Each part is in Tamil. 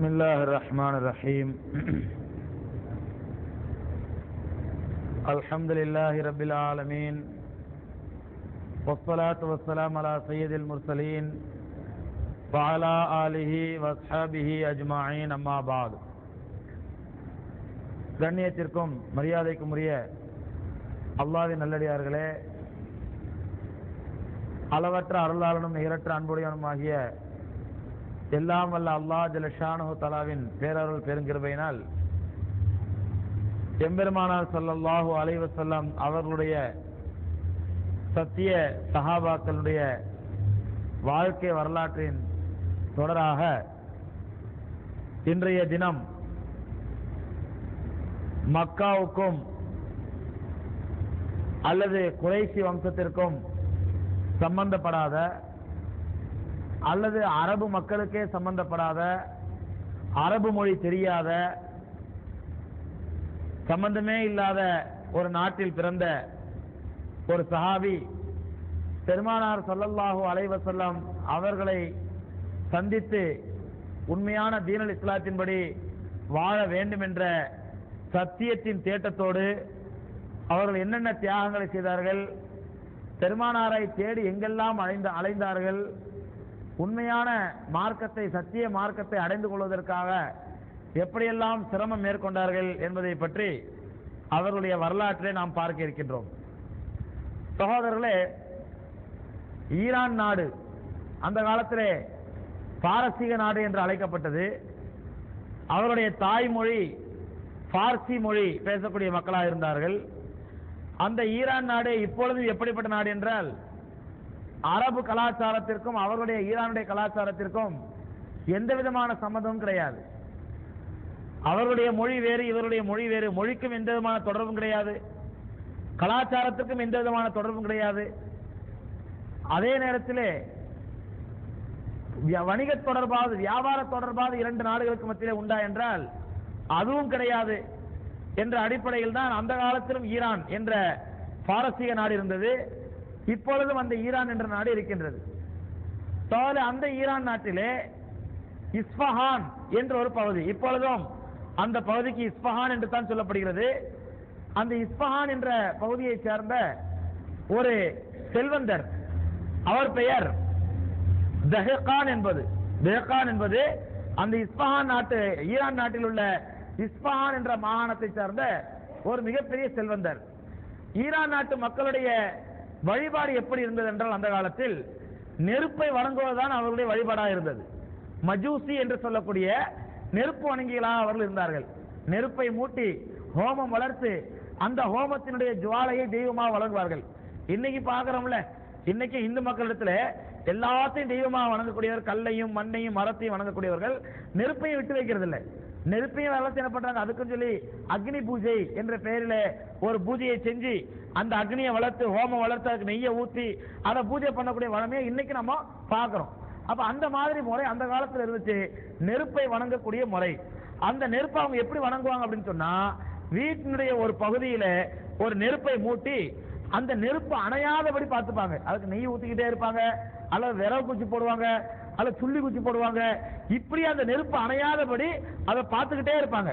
الله الرحمن الرحيم الحمد لله رب العالمين والصلاة والسلام على سيد المرسلين وعلى آله وأصحابه أجمعين أما بعد கண்ணியத்திற்கும் மரியாதைக்கும் உரிய அல்லாவின் நல்லடியார்களே அளவற்ற அருளாளனும் நிகரற்ற அன்புடையவனுமாகிய எல்லாம் வல்ல அல்லாஹ் ஜலஷானு தலாவின் பேரருள் பெருங்கிருபையினால் எம்பெருமானார் ஸல்லல்லாஹு அலைஹி வஸல்லம் அவர்களுடைய சத்திய சஹாபாக்களுடைய வாழ்க்கை வரலாற்றின் தொடராக இன்றைய தினம் மக்காவுக்கும் அல்லது குறைசி வம்சத்திற்கும் சம்பந்தப்படாத அல்லது அரபு மக்களுக்கே சம்பந்தப்படாத அரபு மொழி தெரியாத சம்பந்தமே இல்லாத ஒரு நாட்டில் பிறந்த ஒரு சஹாபி பெருமானார் ஸல்லல்லாஹு அலைஹி வஸல்லம் அவர்களை சந்தித்து உண்மையான தீனல் இஸ்லாத்தின்படி வாழ வேண்டும் என்ற சத்தியத்தின் தேட்டத்தோடு அவர்கள் என்னென்ன தியாகங்களை செய்தார்கள் பெருமானாரை தேடி எங்கெல்லாம் அலைந்த அலைந்தார்கள் உண்மையான மார்க்கத்தை சத்திய மார்க்கத்தை அடைந்து கொள்வதற்காக எப்படியெல்லாம் சிரமம் மேற்கொண்டார்கள் என்பதை பற்றி அவர்களுடைய வரலாற்றை நாம் பார்க்க இருக்கின்றோம் சகோதரர்களே ஈரான் நாடு அந்த காலத்திலே பாரசீக நாடு என்று அழைக்கப்பட்டது அவருடைய தாய்மொழி பார்சி மொழி பேசக்கூடிய மக்களாக இருந்தார்கள் அந்த ஈரான் நாடு இப்பொழுது எப்படிப்பட்ட நாடு என்றால் அரபு கலாச்சாரத்திற்கும் அவர்களுடைய ஈரானுடைய கலாச்சாரத்திற்கும் எந்த விதமான சம்மந்தமும் கிடையாது அவர்களுடைய மொழி வேறு இவருடைய மொழி வேறு மொழிக்கும் எந்த விதமான தொடர்பும் கிடையாது கலாச்சாரத்திற்கும் எந்த விதமான தொடர்பும் கிடையாது அதே நேரத்திலே வணிக தொடர்பாவது வியாபார தொடர்பாவது இரண்டு நாடுகளுக்கு மத்தியிலே உண்டா என்றால் அதுவும் கிடையாது என்ற அடிப்படையில் தான் அந்த காலத்திலும் ஈரான் என்ற பாரசீக நாடு இருந்தது இப்பொழுதும் அந்த ஈரான் என்ற நாடு இருக்கின்றது சோழ அந்த ஈரான் நாட்டிலே இஸ்பஹான் என்ற ஒரு பகுதி இப்பொழுதும் அந்த பகுதிக்கு இஸ்பஹான் என்று தான் சொல்லப்படுகிறது அந்த இஸ்பஹான் என்ற பகுதியை சேர்ந்த ஒரு செல்வந்தர் அவர் பெயர் தஹகான் என்பது தஹகான் என்பது அந்த இஸ்பஹான் நாட்டு ஈரான் நாட்டில் உள்ள இஸ்பஹான் என்ற மாகாணத்தை சார்ந்த ஒரு மிகப்பெரிய செல்வந்தர் ஈரான் நாட்டு மக்களுடைய வழிபாடு எப்படி இருந்தது என்றால் அந்த காலத்தில் நெருப்பை வணங்குவதுதான் அவர்களுடைய வழிபாடாக இருந்தது மஜூசி என்று சொல்லக்கூடிய நெருப்பு வணங்கிகளாக அவர்கள் இருந்தார்கள் நெருப்பை மூட்டி ஹோமம் வளர்த்து அந்த ஹோமத்தினுடைய ஜுவாலையை தெய்வமாக வழங்குவார்கள் இன்னைக்கு பார்க்கிறோம்ல இன்னைக்கு இந்து மக்களிடத்துல எல்லாத்தையும் தெய்வமாக வணங்கக்கூடியவர் கல்லையும் மண்ணையும் மரத்தையும் வணங்கக்கூடியவர்கள் நெருப்பையும் விட்டு வைக்கிறது இல்லை நெருப்பையும் வளர்த்து என்ன பண்றாங்க அதுக்குன்னு சொல்லி அக்னி பூஜை என்ற பெயரில் ஒரு பூஜையை செஞ்சு அந்த அக்னியை வளர்த்து ஹோமம் வளர்த்து அதுக்கு நெய்யை ஊற்றி அதை பூஜை பண்ணக்கூடிய வளமே இன்னைக்கு நம்ம பார்க்கிறோம் அப்ப அந்த மாதிரி முறை அந்த காலத்துல இருந்துச்சு நெருப்பை வணங்கக்கூடிய முறை அந்த நெருப்பை அவங்க எப்படி வணங்குவாங்க அப்படின்னு சொன்னா வீட்டினுடைய ஒரு பகுதியில ஒரு நெருப்பை மூட்டி அந்த நெருப்பு அணையாதபடி பார்த்துப்பாங்க அதுக்கு நெய் ஊத்திக்கிட்டே இருப்பாங்க அல்லது விரவு குச்சி போடுவாங்க அல்லது சுள்ளி குச்சி போடுவாங்க இப்படி அந்த நெருப்பு அணையாதபடி அதை பார்த்துக்கிட்டே இருப்பாங்க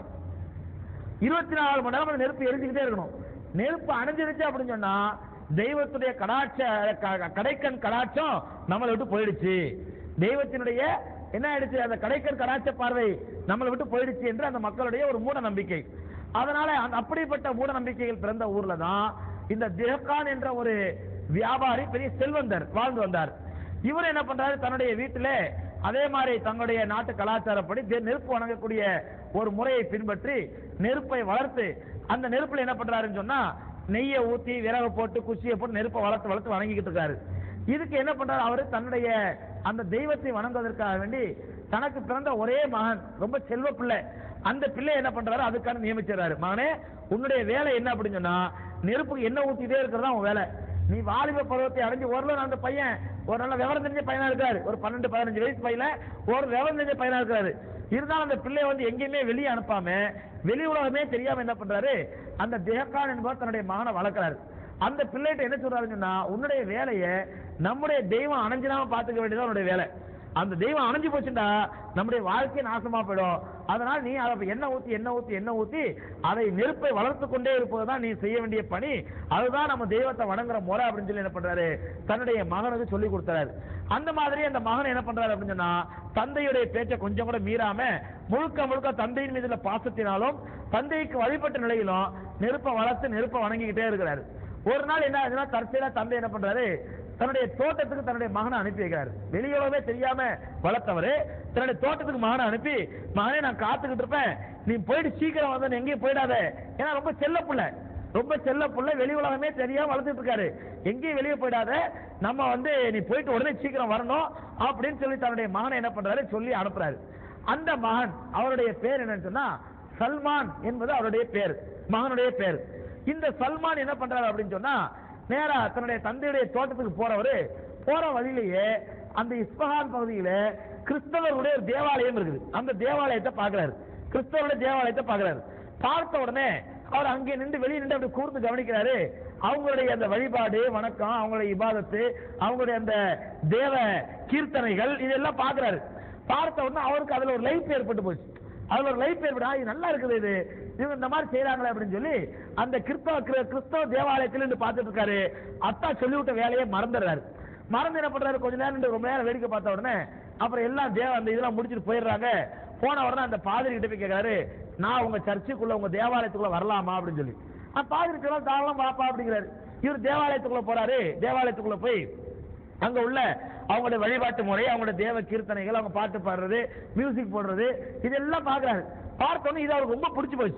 இருபத்தி நாலு மணி நேரம் அந்த நெருப்பு எரிஞ்சுக்கிட்டே இருக்கணும் நெருப்பு அணைஞ்சிருச்சு அப்படின்னு சொன்னா தெய்வத்துடைய கடாட்ச கடைக்கண் கடாட்சம் நம்மளை விட்டு போயிடுச்சு தெய்வத்தினுடைய என்ன ஆயிடுச்சு அந்த கடைக்கண் கடாட்ச பார்வை நம்மளை விட்டு போயிடுச்சு என்று அந்த மக்களுடைய ஒரு மூட நம்பிக்கை அதனால அப்படிப்பட்ட மூட நம்பிக்கைகள் பிறந்த ஊர்ல தான் இந்த தேவ்கான் என்ற ஒரு வியாபாரி பெரிய செல்வந்தர் வாழ்ந்து வந்தார் இவர் என்ன பண்றாரு தன்னுடைய வீட்டில அதே மாதிரி தங்களுடைய நாட்டு கலாச்சாரப்படி நெருப்பு வணங்கக்கூடிய ஒரு முறையை பின்பற்றி நெருப்பை வளர்த்து அந்த நெருப்புல என்ன பண்றாருன்னு சொன்னா நெய்யை ஊத்தி விறகு போட்டு குச்சியை போட்டு நெருப்பை வளர்த்து வளர்த்து வணங்கிக்கிட்டு இருக்காரு இதுக்கு என்ன பண்றாரு அவரு தன்னுடைய அந்த தெய்வத்தை வணங்குவதற்காக வேண்டி தனக்கு பிறந்த ஒரே மகன் ரொம்ப செல்வ பிள்ளை அந்த பிள்ளை என்ன பண்றாரு அதுக்கான நியமிச்சிடறாரு மகனே உன்னுடைய வேலை என்ன அப்படின்னு சொன்னா நெருப்புக்கு என்ன ஊத்திட்டே இருக்கிறதா உன் வேலை நீ வாலிப பருவத்தை அடைஞ்சு ஓரளவு அந்த பையன் ஒரு நல்ல விவரம் தெரிஞ்ச பையனா இருக்காரு ஒரு பன்னெண்டு பதினஞ்சு வயசு பையல ஒரு விவரம் தெரிஞ்ச பையனா இருக்காரு இருந்தாலும் அந்த பிள்ளைய வந்து எங்கேயுமே வெளியே அனுப்பாம வெளி உலகமே தெரியாம என்ன பண்றாரு அந்த தேகான் என்பவர் தன்னுடைய மகனை வளர்க்கிறாரு அந்த பிள்ளைகிட்ட என்ன சொல்றாருன்னு சொன்னா உன்னுடைய வேலையை நம்முடைய தெய்வம் அணைஞ்சிடாம பாத்துக்க வேண்டியது உன்னுடைய வேலை அந்த தெய்வம் அணைஞ்சு போச்சுண்டா நம்முடைய வாழ்க்கை நாசமா போயிடும் அதனால நீ அதை எண்ணெய் ஊத்தி எண்ணெய் ஊத்தி எண்ணெய் ஊத்தி அதை நெருப்பை வளர்த்து கொண்டே இருப்பதுதான் நீ செய்ய வேண்டிய பணி அதுதான் நம்ம தெய்வத்தை வணங்குற முறை அப்படின்னு சொல்லி என்ன பண்றாரு தன்னுடைய மகனுக்கு சொல்லி கொடுத்தாரு அந்த மாதிரி அந்த மகன் என்ன பண்றாரு அப்படின்னு சொன்னா தந்தையுடைய பேச்சை கொஞ்சம் கூட மீறாம முழுக்க முழுக்க தந்தையின் மீதுள்ள பாசத்தினாலும் தந்தைக்கு வழிபட்ட நிலையிலும் நெருப்பை வளர்த்து நெருப்பை வணங்கிக்கிட்டே இருக்கிறாரு ஒரு நாள் என்ன ஆகுதுன்னா தற்செயலா தந்தை என்ன பண்றாரு தன்னுடைய தோட்டத்துக்கு தன்னுடைய மகனை அனுப்பி வைக்கிறாரு வெளியுலகமே தெரியாம வளர்த்தவரு தன்னுடைய தோட்டத்துக்கு மகனை அனுப்பி மகனே நான் காத்துக்கிட்டு இருப்பேன் நீ போயிட்டு சீக்கிரம் வந்து எங்கேயும் போயிடாத ஏன்னா ரொம்ப செல்ல புள்ள ரொம்ப செல்ல புள்ள வெளி உலகமே தெரியாம வளர்த்துட்டு இருக்காரு எங்கேயும் வெளியே போயிடாத நம்ம வந்து நீ போயிட்டு உடனே சீக்கிரம் வரணும் அப்படின்னு சொல்லி தன்னுடைய மகனை என்ன பண்றாரு சொல்லி அனுப்புறாரு அந்த மகன் அவருடைய பேர் என்னன்னு சொன்னா சல்மான் என்பது அவருடைய பேர் மகனுடைய பேர் இந்த சல்மான் என்ன பண்றாரு அப்படின்னு சொன்னா நேரா தன்னுடைய தந்தையுடைய தோட்டத்துக்கு போறவரு போற வழியிலேயே அந்த இஸ்பஹான் பகுதியில கிறிஸ்தவருடைய ஒரு தேவாலயம் இருக்குது அந்த தேவாலயத்தை பார்க்கறாரு கிறிஸ்தவருடைய தேவாலயத்தை பார்க்கறாரு பார்த்த உடனே அவர் அங்கே நின்று வெளியே நின்று அப்படி கூர்ந்து கவனிக்கிறாரு அவங்களுடைய அந்த வழிபாடு வணக்கம் அவங்களுடைய இபாதத்து அவங்களுடைய அந்த தேவ கீர்த்தனைகள் இதெல்லாம் பார்க்கறாரு பார்த்த உடனே அவருக்கு அதுல ஒரு லைஃப் ஏற்பட்டு போச்சு அதுல ஒரு லைஃப் ஏற்படா இது நல்லா இருக்குது இது இவங்க இந்த மாதிரி செய்யறாங்களே அப்படின்னு சொல்லி அந்த கிறிஸ்தவ கிற- கிறிஸ்தவ தேவாலயத்துல இருந்து பார்த்துட்டு இருக்காரு அத்தா சொல்லிவிட்ட வேலையை மறந்துடுறாரு மறந்து என்ன பண்றாரு கொஞ்ச நேரம் நின்று ரொம்ப நேரம் வேடிக்கை பார்த்த உடனே அப்புறம் எல்லாம் தேவ அந்த இதெல்லாம் முடிச்சிட்டு போயிடுறாங்க போன உடனே அந்த பாதிரி கிட்ட போய் கேட்கறாரு நான் உங்க சர்ச்சுக்குள்ள உங்க தேவாலயத்துக்குள்ள வரலாமா அப்படின்னு சொல்லி அந்த பாதிரி சொல்ல தாராளம் வாப்பா அப்படிங்கிறாரு இவர் தேவாலயத்துக்குள்ள போறாரு தேவாலயத்துக்குள்ள போய் அங்க உள்ள அவங்களுடைய வழிபாட்டு முறை அவங்களுடைய தேவ கீர்த்தனைகள் அவங்க பாட்டு பாடுறது மியூசிக் போடுறது இதெல்லாம் பாக்குறாரு பார்த்தோன்னே இது அவருக்கு ரொம்ப பிடிச்சு போச்சு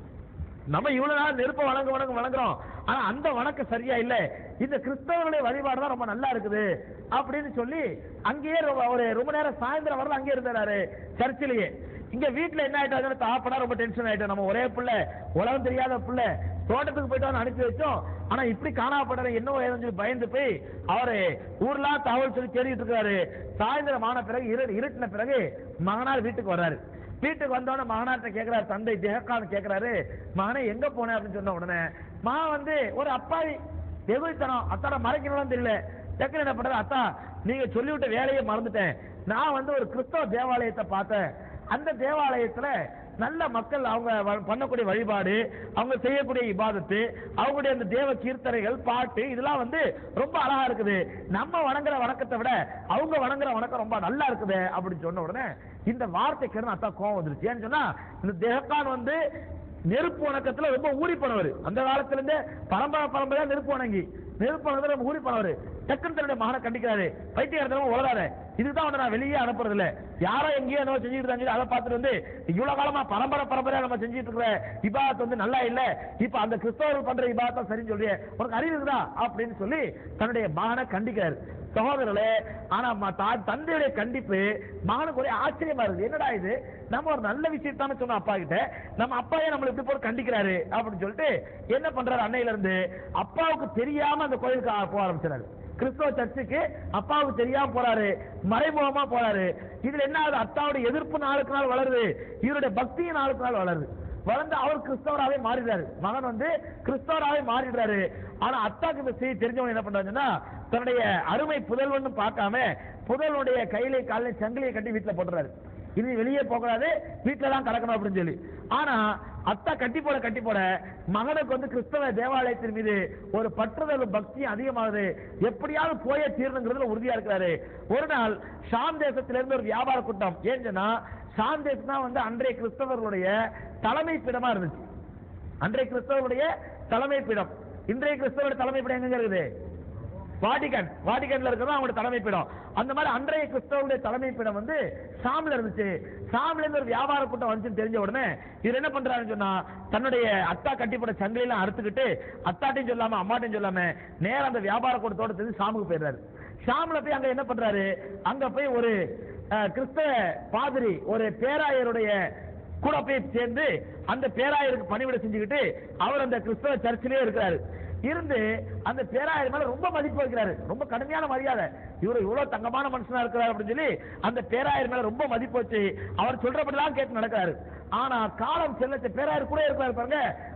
நம்ம இவ்வளவு நாள் நெருப்ப வணங்க வணங்க வணங்குறோம் ஆனா அந்த வணக்கம் சரியா இல்ல இந்த கிறிஸ்தவர்களுடைய வழிபாடு தான் ரொம்ப நல்லா இருக்குது அப்படின்னு சொல்லி அங்கேயே ரொம்ப- ஒரு ரொம்ப நேரம் சாயந்தரம் வரல அங்கேயே இருந்தாரு சர்ச்சிலேயே இங்க வீட்டுல என்ன ஆயிட்டாங்க தாப்படா ரொம்ப டென்ஷன் ஆயிட்டோம் நம்ம ஒரே புள்ள உலகம் தெரியாத புள்ள தோட்டத்துக்கு போயிட்டு வந்து அனுப்பி வச்சோம் ஆனா இப்படி காணாப்படுற என்னவோ ஏதோ சொல்லி பயந்து போய் அவரு ஊர்லாம் தகவல் சொல்லி தேடிட்டு இருக்காரு சாயந்தரம் ஆன பிறகு இரு இருட்டின பிறகு மகனார் வீட்டுக்கு வர்றாரு வீட்டுக்கு வந்தோடனே மகனார்ட்ட கேக்குறாரு தந்தை தேகான் கேக்குறாரு மகனே எங்க போனேன் அப்படின்னு சொன்ன உடனே மகன் வந்து ஒரு அப்பாவி எகுத்தனம் அத்தாட மறைக்கணும் தெரியல டக்குனு என்ன பண்றது அத்தா நீங்க சொல்லிவிட்ட வேலையை மறந்துட்டேன் நான் வந்து ஒரு கிறிஸ்தவ தேவாலயத்தை பார்த்தேன் அந்த தேவாலயத்துல நல்ல மக்கள் அவங்க வ- பண்ணக்கூடிய வழிபாடு அவங்க செய்யக்கூடிய இபாதத்து அவங்களுடைய அந்த தேவ கீர்த்தனைகள் பாட்டு இதெல்லாம் வந்து ரொம்ப அழகா இருக்குது நம்ம வணங்குற வணக்கத்தை விட அவங்க வணங்குற வணக்கம் ரொம்ப நல்லா இருக்குது அப்படின்னு சொன்ன உடனே இந்த வார்த்தைக்கு அத்தா கோவம் வந்துருச்சு ஏன்னு சொன்னா இந்த தேவக்கான் வந்து நெருப்பு வணக்கத்துல ரொம்ப ஊறி போனவர் அந்த காலத்துல இருந்தே பரம்பரை பரம்பரையா நெருப்பு வணங்கி நெருப்பு வணக்கத்துல ரொம்ப ஊறி போனவர் டக்குன்னு தன்னுடைய மகனை கண்டிக்கிறாரு பைத்தியக்காரத்தனமா உலகாத இதுதான் உன்னை நான் வெளியே அனுப்புறது இல்ல யாரோ எங்கேயோ என்னவோ செஞ்சுட்டு இருந்தாங்க அதை பார்த்துட்டு வந்து இவ்வளவு காலமா பரம்பரை பரம்பரையா நம்ம செஞ்சுட்டு இருக்கிற இபாத் வந்து நல்லா இல்ல இப்ப அந்த கிறிஸ்தவர்கள் பண்ற இபாத் தான் சரின்னு சொல்றியே உனக்கு அறிவு இருக்குதா அப்படின்னு சொல்லி தன்னுடைய மகனை கண்டிக்கிறாரு சகோதரர்களே ஆனா ம- தா- தந்தையுடைய கண்டிப்பு மகனுக்கு ஒரே ஆச்சரியமா இருக்கு என்னடா இது நம்ம ஒரு நல்ல விஷயத்தானே சொன்னோம் அப்பா கிட்ட நம்ம அப்பாயே நம்மள இப்படி போட்டு கண்டிக்கிறாரு அப்படின்னு சொல்லிட்டு என்ன பண்றாரு அன்னையில இருந்து அப்பாவுக்கு தெரியாம அந்த கோயிலுக்கு ஆ- போக ஆரம்பிச்சாரு கிறிஸ்தவ சர்ச்சுக்கு அப்பாவுக்கு தெரியாம போறாரு மறைமுகமா போறாரு இதுல என்ன ஆகுது அத்தாவுடைய எதிர்ப்பு நாளுக்கு நாள் வளருது இவருடைய பக்தியும் நாளுக்கு நாள் வளருது வளர்ந்து அவர் கிறிஸ்தவராவே மாறிடுறாரு மகன் வந்து கிறிஸ்தவராவே மாறிடுறாரு ஆனா அத்தாக்கு இந்த செய்தி தெரிஞ்சவங்க என்ன பண்றாங்கன்னா தன்னுடைய அருமை புதல்வன்னு பார்க்காம புதல்வனுடைய கையில காலில சங்கிலியை கட்டி வீட்டுல போட்டுறாரு இனி வெளியே போகக்கூடாது வீட்டுல தான் கிடக்கணும் அப்படின்னு சொல்லி ஆனா அத்தா கட்டி போட கட்டி போட மகனுக்கு வந்து கிறிஸ்தவ தேவாலயத்தின் மீது ஒரு பற்றுதலும் பக்தியும் அதிகமாகுது எப்படியாவது போயே தீரணுங்கிறதுல உறுதியா இருக்கிறாரு ஒரு நாள் ஷாம் தேசத்திலிருந்து ஒரு வியாபார கூட்டம் ஏன் சொன்னா ஷாம் தேசம் தான் வந்து அன்றைய கிறிஸ்தவர்களுடைய தலைமை பீடமா இருந்துச்சு அன்றைய கிறிஸ்தவருடைய தலைமை பீடம் இன்றைய கிறிஸ்தவருடைய தலைமை பீடம் எங்க இருக்குது வாட்டிகன் வாட்டிகன்ல இருக்கிறது அவங்களோட தலைமை பீடம் அந்த மாதிரி அன்றைய கிறிஸ்தவருடைய தலைமை பீடம் வந்து ஷாம்ல இருந்துச்சு ஷாம்ல இருந்து ஒரு வியாபார கூட்டம் வந்துச்சுன்னு தெரிஞ்ச உடனே இவர் என்ன பண்றாருன்னு சொன்னா தன்னுடைய அத்தா கட்டிப்பட சங்கிலியெல்லாம் அறுத்துக்கிட்டு அத்தாட்டையும் சொல்லாம அம்மாட்டையும் சொல்லாம நேரா அந்த வியாபார கூட்டத்தோட தெரிஞ்சு ஷாமுக்கு போயிடுறாரு ஷாம்ல போய் அங்க என்ன பண்றாரு அங்க போய் ஒரு அஹ், கிறிஸ்தவ பாதிரி ஒரு பேராயருடைய கூட போய் சேர்ந்து அந்த பேராயருக்கு பணிவிடை செஞ்சுக்கிட்டு அவர் அந்த கிறிஸ்தவ சர்ச்சிலேயே இருக்கிறாரு இருந்து அந்த பேராயர் மேல ரொம்ப மதிப்பு வைக்கிறாரு ரொம்ப கடுமையான மரியாதை இவரு இவ்வளவு தங்கமான மனுஷனா இருக்கிறார் அப்படின்னு சொல்லி அந்த பேராயர் மேல ரொம்ப மதிப்பு வச்சு அவர் சொல்றபடிலாம் கேட்டு நடக்கிறாரு ஆனா காலம் செல்லச்ச பேராயர் கூட இருக்கிறாரு பாருங்க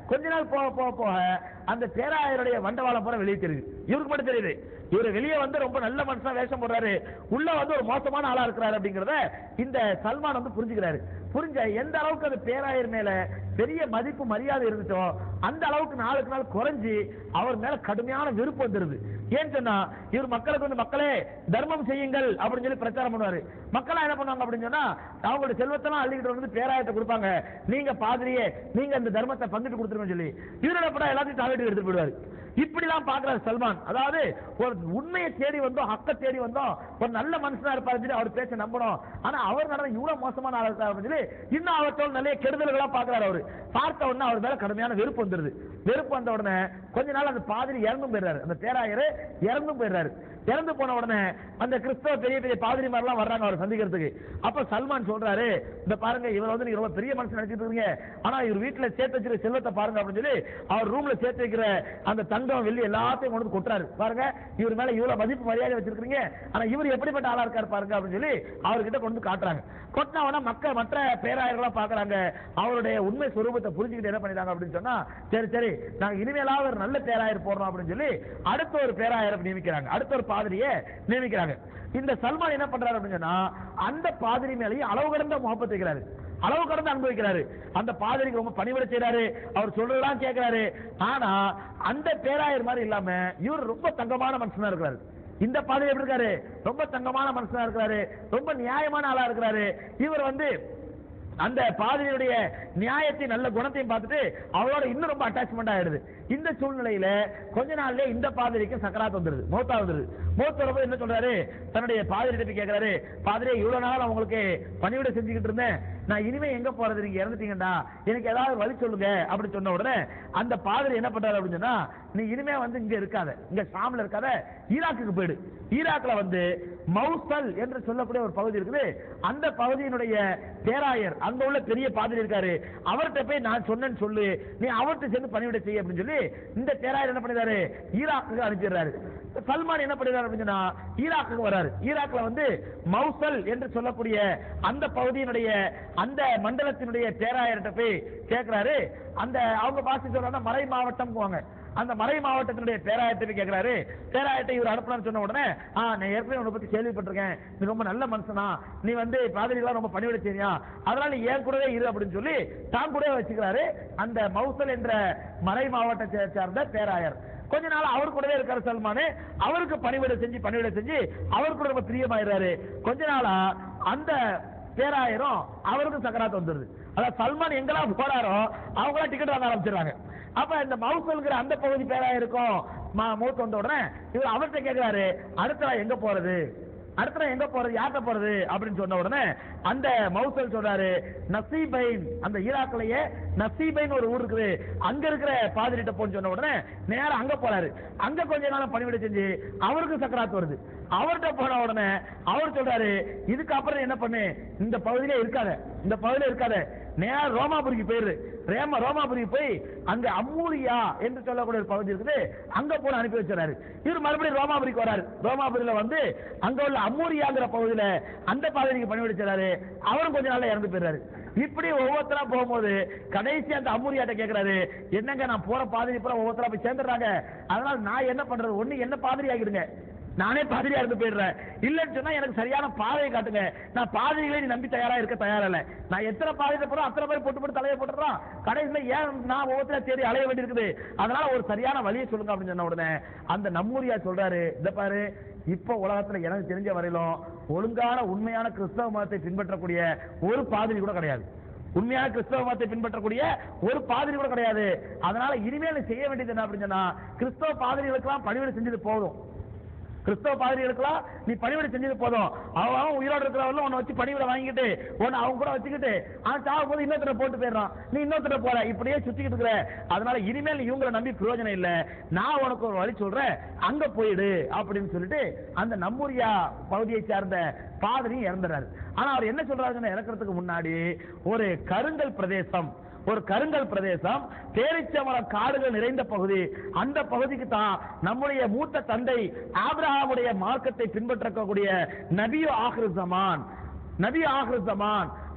கொஞ்ச நாள் போக போக போக அந்த பேராயருடைய வண்டவாளம் பூரா வெளியே தெரியுது இவருக்கு மட்டும் தெரியுது இவர் வெளியே வந்து ரொம்ப நல்ல மனுஷனா வேஷம் போடுறாரு உள்ள வந்து ஒரு மோசமான ஆளா இருக்கிறாரு அப்படிங்கறத இந்த சல்மான் வந்து புரிஞ்சுக்கிறாரு புரிஞ்ச எந்த அளவுக்கு அந்த பேராயர் மேல பெரிய மதிப்பு மரியாதை இருந்துச்சோ அந்த அளவுக்கு நாளுக்கு நாள் குறைஞ்சி அவர் மேல கடுமையான வெறுப்பு வந்துருது ஏன்னு சொன்னா இவர் மக்களுக்கு வந்து மக்களே தர்மம் செய்யுங்கள் அப்படின்னு சொல்லி பிரச்சாரம் பண்ணுவாரு மக்களா என்ன பண்ணுவாங்க அப்படின்னு சொன்னா அவங்களோட செல்வத்தெல்லாம் அள்ளிக்கிட்டு வந்து பேராயத்தை கொடுப்பாங்க நீங்க பாதிரியே நீங்க இந்த தர்மத்தை பங்கிட்டு கொடுத்துருங்கன்னு சொல்லி இவரோட படம் எல்லாத்தையும் தலையிட்டு எடுத்துட்டு போயிடுவாரு இப்படிலாம் பாக்குறாரு சல்மான் அதாவது ஒரு உண்மையை தேடி வந்தோம் ஹக்க தேடி வந்தோம் ஒரு நல்ல மனுஷனா இருப்பாரு சொல்லி அவர் பேச்ச நம்பணும் ஆனா அவர் நடந்த இவ்வளவு மோசமான ஆளா இருக்காரு அப்படின்னு சொல்லி இன்னும் அவர்த்தோட நிறைய கெடுதல்களா பாக்குறாரு அவரு பார்த்த உடனே அவர் மேல கடுமையான வெறுப்பு வந்துருது வெறுப்பு வந்த உடனே கொஞ்ச நாள் அந்த பாதிரி இறந்தும் போயிடுறாரு அந்த பேராயர் இறந்தும் போயிடுறாரு இறந்து போன உடனே அந்த கிறிஸ்தவ பெரிய பெரிய பாதிரிமாரெல்லாம் வர்றாங்க அவர் சந்திக்கிறதுக்கு அப்ப சல்மான் சொல்றாரு இந்த பாருங்க இவர் வந்து நீங்க ரொம்ப பெரிய மனுஷன் நினைச்சிட்டு இருக்கீங்க ஆனா இவர் வீட்டுல சேர்த்து வச்சிருக்க செல்வத்தை பாருங்க அப்படின்னு சொல்லி அவர் ரூம்ல சேர்த்து வைக்கிற அந்த தங்கம் வெள்ளி எல்லாத்தையும் கொண்டு வந்து கொட்டுறாரு பாருங்க இவர் மேல இவ்வளவு மதிப்பு மரியாதை வச்சிருக்கீங்க ஆனா இவர் எப்படிப்பட்ட ஆளா இருக்காரு பாருங்க அப்படின்னு சொல்லி அவர்கிட்ட கொண்டு வந்து காட்டுறாங்க கொட்டினா உடனே மக்கள் மற்ற பேராயர்களா பாக்குறாங்க அவருடைய உண்மை சுரூபத்தை புரிஞ்சுக்கிட்டு என்ன பண்ணிட்டாங்க அப்படின்னு சொன்னா சரி சரி நாங்க இனிமேலாவது ஒரு நல்ல பேராயர் போடுறோம் அப்படின்னு சொல்லி அடுத்த ஒரு பேராயரை நியமிக்கிறாங்க அடுத்த ஒரு பாதிரியை நியமிக்கிறாங்க இந்த சல்மான் என்ன பண்றாரு அப்படின்னு சொன்னா அந்த பாதிரி மேலேயும் அளவு கடந்த முகப்பத் வைக்கிறாரு அளவு கடந்து அனுபவிக்கிறாரு அந்த பாதிரிக்கு ரொம்ப பணிவிட செய்யறாரு அவர் சொல்றதெல்லாம் கேட்கிறாரு ஆனா அந்த பேராயர் மாதிரி இல்லாம இவர் ரொம்ப தங்கமான மனுஷனா இருக்கிறாரு இந்த பாதிரி எப்படி இருக்காரு ரொம்ப தங்கமான மனுஷனா இருக்கிறாரு ரொம்ப நியாயமான ஆளா இருக்கிறாரு இவர் வந்து அந்த பாதிரியுடைய நியாயத்தை நல்ல குணத்தையும் பார்த்துட்டு அவரோட இன்னும் ரொம்ப அட்டாச்மெண்ட் ஆயிடுது இந்த சூழ்நிலையில கொஞ்ச நாள்லயே இந்த பாதிரிக்கு சக்கராத் வந்துருது மௌத்தா வந்துருது மௌத்தோட போய் என்ன சொல்றாரு தன்னுடைய பாதிரிட்ட போய் கேட்கிறாரு பாதிரியே இவ்வளவு நாள் உங்களுக்கு பணிவிட செஞ்சுக்கிட்டு இருந்தேன் நான் இனிமே எங்க போறது நீங்க இறந்துட்டீங்கடா எனக்கு ஏதாவது வழி சொல்லுங்க அப்படின்னு சொன்ன உடனே அந்த பாதிரி என்ன பண்றாரு அப்படின்னு சொன்னா நீ இனிமே வந்து இங்க இருக்காத இங்க ஷாம்ல இருக்காத ஈராக்குக்கு போயிடு ஈராக்ல வந்து மௌசல் என்று சொல்லக்கூடிய ஒரு பகுதி இருக்குது அந்த பகுதியினுடைய பேராயர் அங்க உள்ள பெரிய பாதிரி இருக்காரு அவர்கிட்ட போய் நான் சொன்னேன்னு சொல்லு நீ அவர்கிட்ட சேர்ந்து பணிவிட செய்ய அப்படின்னு சொல்லி இந்த பேராயர் என்ன பண்ணிடுறாரு ஈராக்குக்கு அனுப்பிடுறாரு சல்மான் என்ன பண்ணிடுறாரு அப்படின்னு சொன்னா ஈராக்குக்கு வராரு ஈராக்ல வந்து மௌசல் என்று சொல்லக்கூடிய அந்த பகுதியினுடைய அந்த மண்டலத்தினுடைய பேராயர்கிட்ட போய் கேட்கிறாரு அந்த அவங்க பாசி சொல்றாங்க மறை மாவட்டம் போவாங்க அந்த மறை மாவட்டத்தினுடைய பேராயத்தை போய் கேட்கிறாரு பேராயத்தை இவர் அனுப்பலாம்னு சொன்ன உடனே ஆ நான் ஏற்கனவே உன்னை பத்தி கேள்விப்பட்டிருக்கேன் நீ ரொம்ப நல்ல மனுஷனா நீ வந்து பாதிரிகளா ரொம்ப பணிவிட செய்யா அதனால நீ ஏன் கூடவே இரு அப்படின்னு சொல்லி தான் கூடவே வச்சுக்கிறாரு அந்த மௌசல் என்ற மறை மாவட்டத்தை சார்ந்த பேராயர் கொஞ்ச நாள் அவர் கூடவே இருக்காரு சல்மானு அவருக்கு பணிவிட செஞ்சு பணிவிட செஞ்சு அவர் கூட ரொம்ப பிரியமாயிடுறாரு கொஞ்ச நாளா அந்த பேராயிரம் அவருக்கும் சக்கராத்து வந்துருது அதாவது சல்மான் எங்கெல்லாம் போறாரோ அவங்களாம் டிக்கெட் வாங்க ஆரம்பிச்சிடுறாங்க அப்ப இந்த மவுசல்ங்கிற அந்த பகுதி பேராயிருக்கும் மூத்து வந்த உடனே இவர் அவர்கிட்ட கேட்கிறாரு அடுத்த நாள் எங்க போறது அடுத்த நாள் எங்க போறது யார்கிட்ட போறது அப்படின்னு சொன்ன உடனே அந்த மவுசல் சொல்றாரு நசீபைன் அந்த ஈராக்லயே நசீபைன் ஒரு ஊர் இருக்குது அங்க இருக்கிற பாதிரிட்ட போன்னு சொன்ன உடனே நேரா அங்க போறாரு அங்க கொஞ்ச நாள் பணிவிட செஞ்சு அவருக்கு சக்கராத்து வருது அவர்கிட்ட போன உடனே அவர் சொல்றாரு இதுக்கு அப்புறம் என்ன பண்ணு இந்த பகுதியிலே இருக்காத இந்த பகுதியில இருக்காத நேரா ரோமாபுரிக்கு போயிரு ரேம ரோமாபுரிக்கு போய் அங்க அம்மூரியா என்று சொல்லக்கூடிய ஒரு பகுதி இருக்குது அங்க போன அனுப்பி வச்சாரு இவர் மறுபடியும் ரோமாபுரிக்கு வராரு ரோமாபுரியில வந்து அங்க உள்ள அம்மூரியாங்கிற பகுதியில அந்த பாதிரிக்கு பணிவிடிச்சாரு அவரும் கொஞ்ச நாள்ல இறந்து போயிடுறாரு இப்படி ஒவ்வொருத்தரா போகும்போது கடைசி அந்த அம்மூரியாட்ட கேக்குறாரு என்னங்க நான் போற பாதிரி பூரா ஒவ்வொருத்தரா போய் சேர்ந்துடுறாங்க அதனால நான் என்ன பண்றது ஒண்ணு என்ன பாதிரி ஆகிடுங்க நானே பாதிரியா இருந்து போயிடுறேன் இல்லன்னு சொன்னா எனக்கு சரியான பாதையை காட்டுங்க நான் பாதிரிகளை நீ நம்பி தயாரா இருக்க தயாரா இல்ல நான் எத்தனை பாதையில போறோம் அத்தனை பேர் போட்டு போட்டு தலையை போட்டுறோம் கடைசியில ஏன் நான் ஒவ்வொருத்தர தேடி அலைய வேண்டியிருக்குது அதனால ஒரு சரியான வழியை சொல்லுங்க அப்படின்னு சொன்ன உடனே அந்த நம்மூரியா சொல்றாரு இந்த பாரு இப்ப உலகத்துல எனக்கு தெரிஞ்ச வரையிலும் ஒழுங்கான உண்மையான கிறிஸ்தவ மதத்தை பின்பற்றக்கூடிய ஒரு பாதிரி கூட கிடையாது உண்மையான கிறிஸ்தவ மதத்தை பின்பற்றக்கூடிய ஒரு பாதிரி கூட கிடையாது அதனால இனிமேல் நீ செய்ய வேண்டியது என்ன அப்படின்னு சொன்னா கிறிஸ்தவ பாதிரிகளுக்கெல்லாம் பணிவிடை செஞ்சது போதும் கிறிஸ்தவ பாதிரிகளுக்கெல்லாம் நீ பணிவிடை செஞ்சது போதும் அவன் அவன் உயிரோட இருக்கிறவங்க உன்னை வச்சு பணிவிடை வாங்கிட்டு உன்னை அவங்க கூட வச்சுக்கிட்டு அவன் சாகும் போது இன்னொருத்தர போட்டு போயிடுறான் நீ இன்னொருத்தர போற இப்படியே சுத்திக்கிட்டு இருக்கிற அதனால இனிமேல் நீ இவங்களை நம்பி பிரயோஜனம் இல்ல நான் உனக்கு ஒரு வழி சொல்றேன் அங்க போயிடு அப்படின்னு சொல்லிட்டு அந்த நம்மூரியா பகுதியை சார்ந்த பாதிரி இறந்துறாரு ஆனா அவர் என்ன சொல்றாருன்னு இறக்குறதுக்கு முன்னாடி ஒரு கருங்கல் பிரதேசம் ஒரு கருங்கல் பிரதேசம் பேரிச்சமர காடுகள் நிறைந்த பகுதி அந்த பகுதிக்கு தான் நம்முடைய மூத்த தந்தை ஆபிரகாமுடைய மார்க்கத்தை பின்பற்றக்கூடிய நபியு ஆஹிரு ஜமான் நபி ஆஹிரு ஜமான்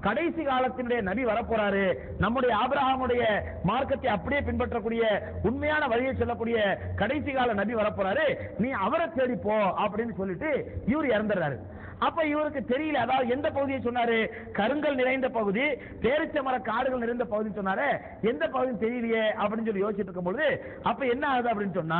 கடைசி காலத்தினுடைய நபி வரப்போறாரு நம்முடைய ஆபிரகாமுடைய மார்க்கத்தை அப்படியே பின்பற்றக்கூடிய உண்மையான வழியை சொல்லக்கூடிய கடைசி கால நபி வரப்போறாரு நீ அவரை தேடி போ அப்படின்னு சொல்லிட்டு இவர் இறந்துடுறாரு அப்ப இவருக்கு தெரியல அதாவது எந்த பகுதியை சொன்னாரு கருங்கல் நிறைந்த பகுதி பேரிச்ச மர காடுகள் நிறைந்த பகுதி சொன்னாரு எந்த பகுதி தெரியலையே அப்படின்னு சொல்லி யோசிச்சுட்டு இருக்கும்பொழுது அப்ப என்ன ஆகுது அப்படின்னு சொன்னா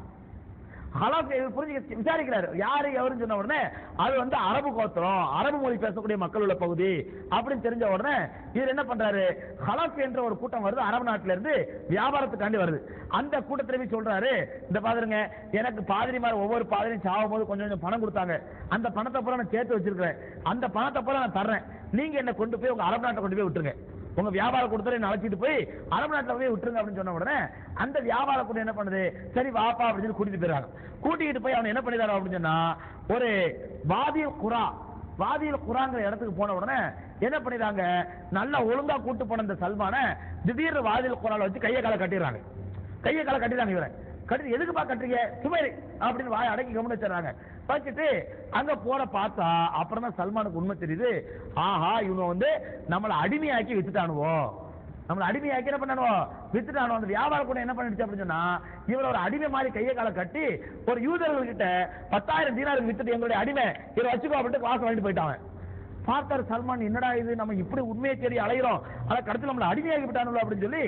ஹலாக் இவர் புரிஞ்சு விசாரிக்கிறாரு யாரு எவருன்னு சொன்ன உடனே அது வந்து அரபு கோத்திரம் அரபு மொழி பேசக்கூடிய மக்கள் உள்ள பகுதி அப்படின்னு தெரிஞ்ச உடனே இவர் என்ன பண்றாரு ஹலாக் என்ற ஒரு கூட்டம் வருது அரபு நாட்டுல இருந்து வியாபாரத்துக்காண்டி வருது அந்த கூட்டத்துல போய் சொல்றாரு இந்த பாருங்க எனக்கு பாதிரிமார் ஒவ்வொரு பாதிரியும் சாகும் போது கொஞ்சம் கொஞ்சம் பணம் கொடுத்தாங்க அந்த பணத்தை பூரா நான் சேர்த்து வச்சிருக்கிறேன் அந்த பணத்தை பூரா நான் தர்றேன் நீங்க என்ன கொண்டு போய் உங்க அரபு நாட்டை கொண்டு போய் விட்டுருங்க உங்க வியாபார கூட்டத்தில் என்ன அழைச்சிட்டு போய் அரபு நாட்டில் போய் விட்டுருங்க அப்படின்னு சொன்ன உடனே அந்த வியாபார கூட்டம் என்ன பண்ணுது சரி வாப்பா அப்படின்னு சொல்லி கூட்டிட்டு போயிடுறாங்க கூட்டிட்டு போய் அவன் என்ன பண்ணிடுறாரு அப்படின்னு சொன்னா ஒரு வாதியல் குரா வாதியல் குராங்கிற இடத்துக்கு போன உடனே என்ன பண்ணிடுறாங்க நல்லா ஒழுங்கா கூட்டு போன இந்த சல்மான திடீர்னு வாதியல் குரால வச்சு கையை காலை கட்டிடுறாங்க கையை காலை கட்டிடுறாங்க இவரை கட்டி எதுக்குப்பா கட்டுறீங்க சுமை அப்படின்னு வாய் அடக்கி கவனம் வச்சிடறாங்க வச்சுட்டு அங்க போற பார்த்தா அப்புறம் தான் சல்மானுக்கு உண்மை தெரியுது ஆஹா இவங்க வந்து நம்மளை அடிமையாக்கி வித்துட்டானுவோ நம்மளை அடிமையாக்கி என்ன பண்ணானுவோ வித்துட்டானோ அந்த வியாபார கூட என்ன பண்ணிடுச்சு அப்படின்னு சொன்னா இவரை ஒரு அடிமை மாதிரி கையை காலை கட்டி ஒரு யூதர்கள் கிட்ட பத்தாயிரம் தீனாருக்கு வித்துட்டு எங்களுடைய அடிமை இவரை வச்சுக்கோ அப்படின்ட்டு வாசம் வாங்கிட்டு போயிட்டாங்க பார்த்தாரு சல்மான் என்னடா இது நம்ம இப்படி உண்மையை தேடி அலைகிறோம் ஆனா கடைசியில் நம்மளை அடிமையாக்கி விட்டானுங்களோ அப்படின்னு சொல்லி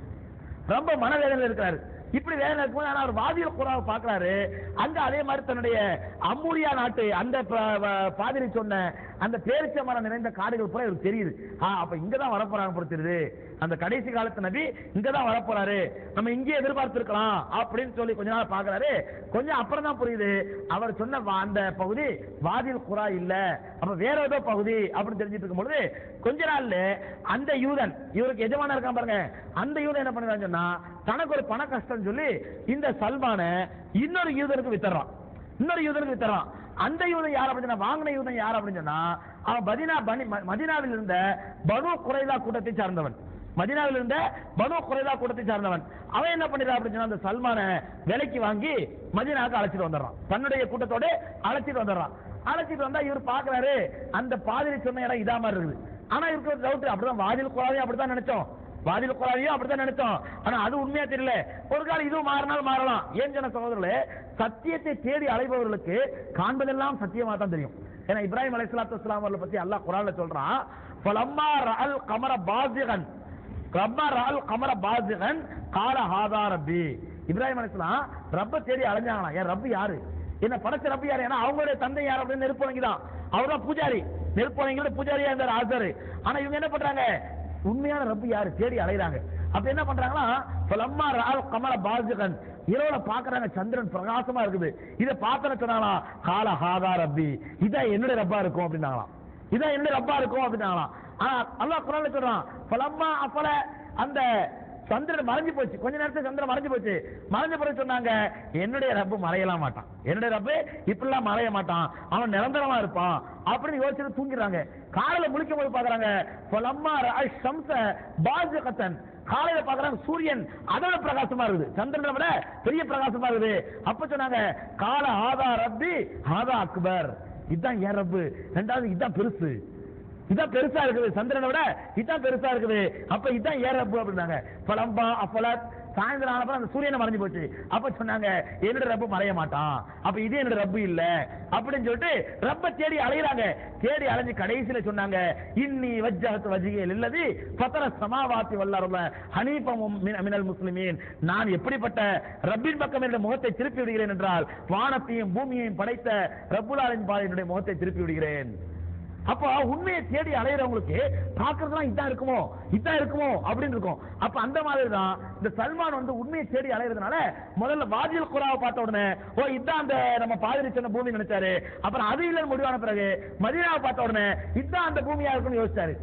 ரொம்ப மனவேதனையில் இருக்கிறாரு இப்படி வேதனை இருக்கும்போது ஆனா அவர் வாதியல் குராவை பார்க்கறாரு அங்க அதே மாதிரி தன்னுடைய அம்மூரியா நாட்டு அந்த ப- ப- பாதிரி சொன்ன அந்த பேரிச்ச மரம் நிறைந்த காடுகள் பூரா இவருக்கு தெரியுது ஆ அப்ப இங்கதான் வரப்போறாங்க போல தெரியுது அந்த கடைசி காலத்து நபி இங்கதான் வரப்போறாரு நம்ம இங்கே எதிர்பார்த்திருக்கலாம் அப்படின்னு சொல்லி கொஞ்ச நாள் பாக்குறாரு கொஞ்சம் அப்புறம் தான் புரியுது அவர் சொன்ன வா- அந்த பகுதி வாதில் குரா இல்ல அப்ப வேற ஏதோ பகுதி அப்படின்னு தெரிஞ்சிட்டு இருக்கும் பொழுது கொஞ்ச நாள்ல அந்த யூதன் இவருக்கு எஜமான இருக்கான் பாருங்க அந்த யூதன் என்ன பண்ணுறான்னு சொன்னா தனக்கு ஒரு பண கஷ்டம் சொல்லி இந்த சல்மான இன்னொரு யூதனுக்கு வித்தர்றான் இன்னொரு யூதனுக்கு வித்தர்றான் அந்த யூதன் யார் அப்படின்னு சொன்னா, வாங்கின யூதன் யார் அப்படின்னு சொன்னா அவன் மதினா பனி ம- மதீனாவில் இருந்த பனு குறைலா கூட்டத்தை சார்ந்தவன் மதீனாவில் இருந்த பனு குறைலா கூட்டத்தை சார்ந்தவன் அவன் என்ன பண்ணிடுறான் அப்படின்னு சொன்னா அந்த சல்மான விலைக்கு வாங்கி மதீனாவுக்கு அழைச்சிட்டு வந்துடுறான் தன்னுடைய கூட்டத்தோட அழைச்சிட்டு வந்துடுறான் அழைச்சிட்டு வந்தா இவர் பாக்குறாரு அந்த பாதிரி சொன்ன இடம் இதா மாதிரி இருக்குது ஆனா இவருக்கு ஒரு டவுட் அப்படிதான் வாதில் குழாவையும் அப்படித்தான் நினைச்சோம் வாதில் குழாவையும் அப்படித்தான் நினைச்சோம் ஆனா அது உண்மையா தெரியல ஒரு காலம் இதுவும் மாறினாலும் மாறலாம் ஏன் சொன்ன சகோதரர்களே சத்தியத்தை தேடி அலைபவர்களுக்கு காண்பதெல்லாம் சத்தியமா தான் தெரியும் ஏன்னா இப்ராஹிம் அலைஹிஸ்ஸலாத்து வஸ்ஸலாம் அவர்களை பத்தி அல்லாஹ் குர்ஆன்ல சொல்றான் ஃபலம்மா ரஅல் கமர பாசிகன் ரப்பா ரஅல் கமர பாசிகன் கால ஹாதா ரப்பி இப்ராஹிம் அலைஹிஸ்ஸலாம் ரப்ப தேடி அலைஞ்சாங்களாம் என் ரப்பு யாரு என்ன படைச்ச ரப்பு யாரு ஏன்னா அவங்களுடைய தந்தை யார் அப்படின்னு நெருப்பவங்க தான் அவர் தான் பூஜாரி நெருப்பவங்களோட பூஜாரியா இருந்தார் ஆசாரு ஆனா இவங்க என்ன பண்றாங்க உண்மையான ரப்பு யாரு தேடி அலைறாங்க அப்ப என்ன பண்றாங்களா பலம்மா ரால் கமல பாஜகன் இரவுல பாக்குறாங்க சந்திரன் பிரகாசமா இருக்குது இத பார்த்தன சொன்னாங்களாம் கால ஹாதா ரப்பி இதான் என்னுடைய ரப்பா இருக்கும் அப்படின்னாங்களாம் இதான் என்னுடைய ரப்பா இருக்கும் அப்படின்னாங்களாம் ஆனா அல்லாஹ் குரான்ல சொல்றான் பலம்மா அப்பல அந்த சந்திரன் மறைஞ்சு போச்சு கொஞ்ச நேரத்துல சந்திரன் மறைஞ்சு போச்சு மறைஞ்ச பிறகு சொன்னாங்க என்னுடைய ரப்பு மறையலாம் மாட்டான் என்னுடைய ரப்பு இப்படிலாம் மறைய மாட்டான் அவன் நிரந்தரமா இருப்பான் அப்படின்னு யோசிச்சுட்டு தூங்கிடுறாங்க காலையில முழிக்கும் போது பாக்குறாங்க பலம்மா சம்ச பாஜகத்தன் காலையில பாக்குறாங்க சூரியன் அதோட பிரகாசமா இருக்குது சந்திரனை விட பெரிய பிரகாசமா இருக்குது அப்ப சொன்னாங்க கால ஆதா ரப்பி ஆதா அக்பர் இதுதான் ஏன் ரப்பு ரெண்டாவது இதுதான் பெருசு இதான் பெருசா இருக்குது சந்திரனை விட இதான் பெருசா இருக்குது அப்ப இதான் ஏன் ரப்பு அப்படின்னாங்க பலம்பா அப்பலத் சாயந்தரம் ஆனப்ப அந்த சூரியனை மறைஞ்சு போச்சு அப்ப சொன்னாங்க என்னோட ரப்பு மறைய மாட்டான் அப்ப இது என்னோட ரப்பு இல்ல அப்படின்னு சொல்லிட்டு ரப்ப தேடி அலையிறாங்க தேடி அலைஞ்சு கடைசியில சொன்னாங்க இன்னி வஜ்ஜகத்து வஜிகையில் இல்லது பத்தர சமாவாத்தி வல்லாருல ஹனீபமும் மின- மினல் முஸ்லிமீன் நான் எப்படிப்பட்ட ரப்பின் பக்கம் என்னுடைய முகத்தை திருப்பி விடுகிறேன் என்றால் வானத்தையும் பூமியையும் படைத்த ரப்புலாலின் பால் என்னுடைய முகத்தை திருப்பி விடுகிறேன் அப்ப உண்மையை தேடி அலையறவங்களுக்கு பாக்குறதுலாம் இதான் இருக்குமோ இதான் இருக்குமோ அப்படின்னு இருக்கும் அப்ப அந்த மாதிரி தான் இந்த சல்மான் வந்து உண்மையை தேடி அலையறதுனால முதல்ல வாதில் குராவை பார்த்த உடனே ஓ இதான் அந்த நம்ம பாதிரி சொன்ன பூமி நினைச்சாரு அப்புறம் அது இல்லைன்னு முடிவான பிறகு மதீனாவை பார்த்த உடனே இதான் அந்த பூமியா இருக்கும்னு யோசிச்சாரு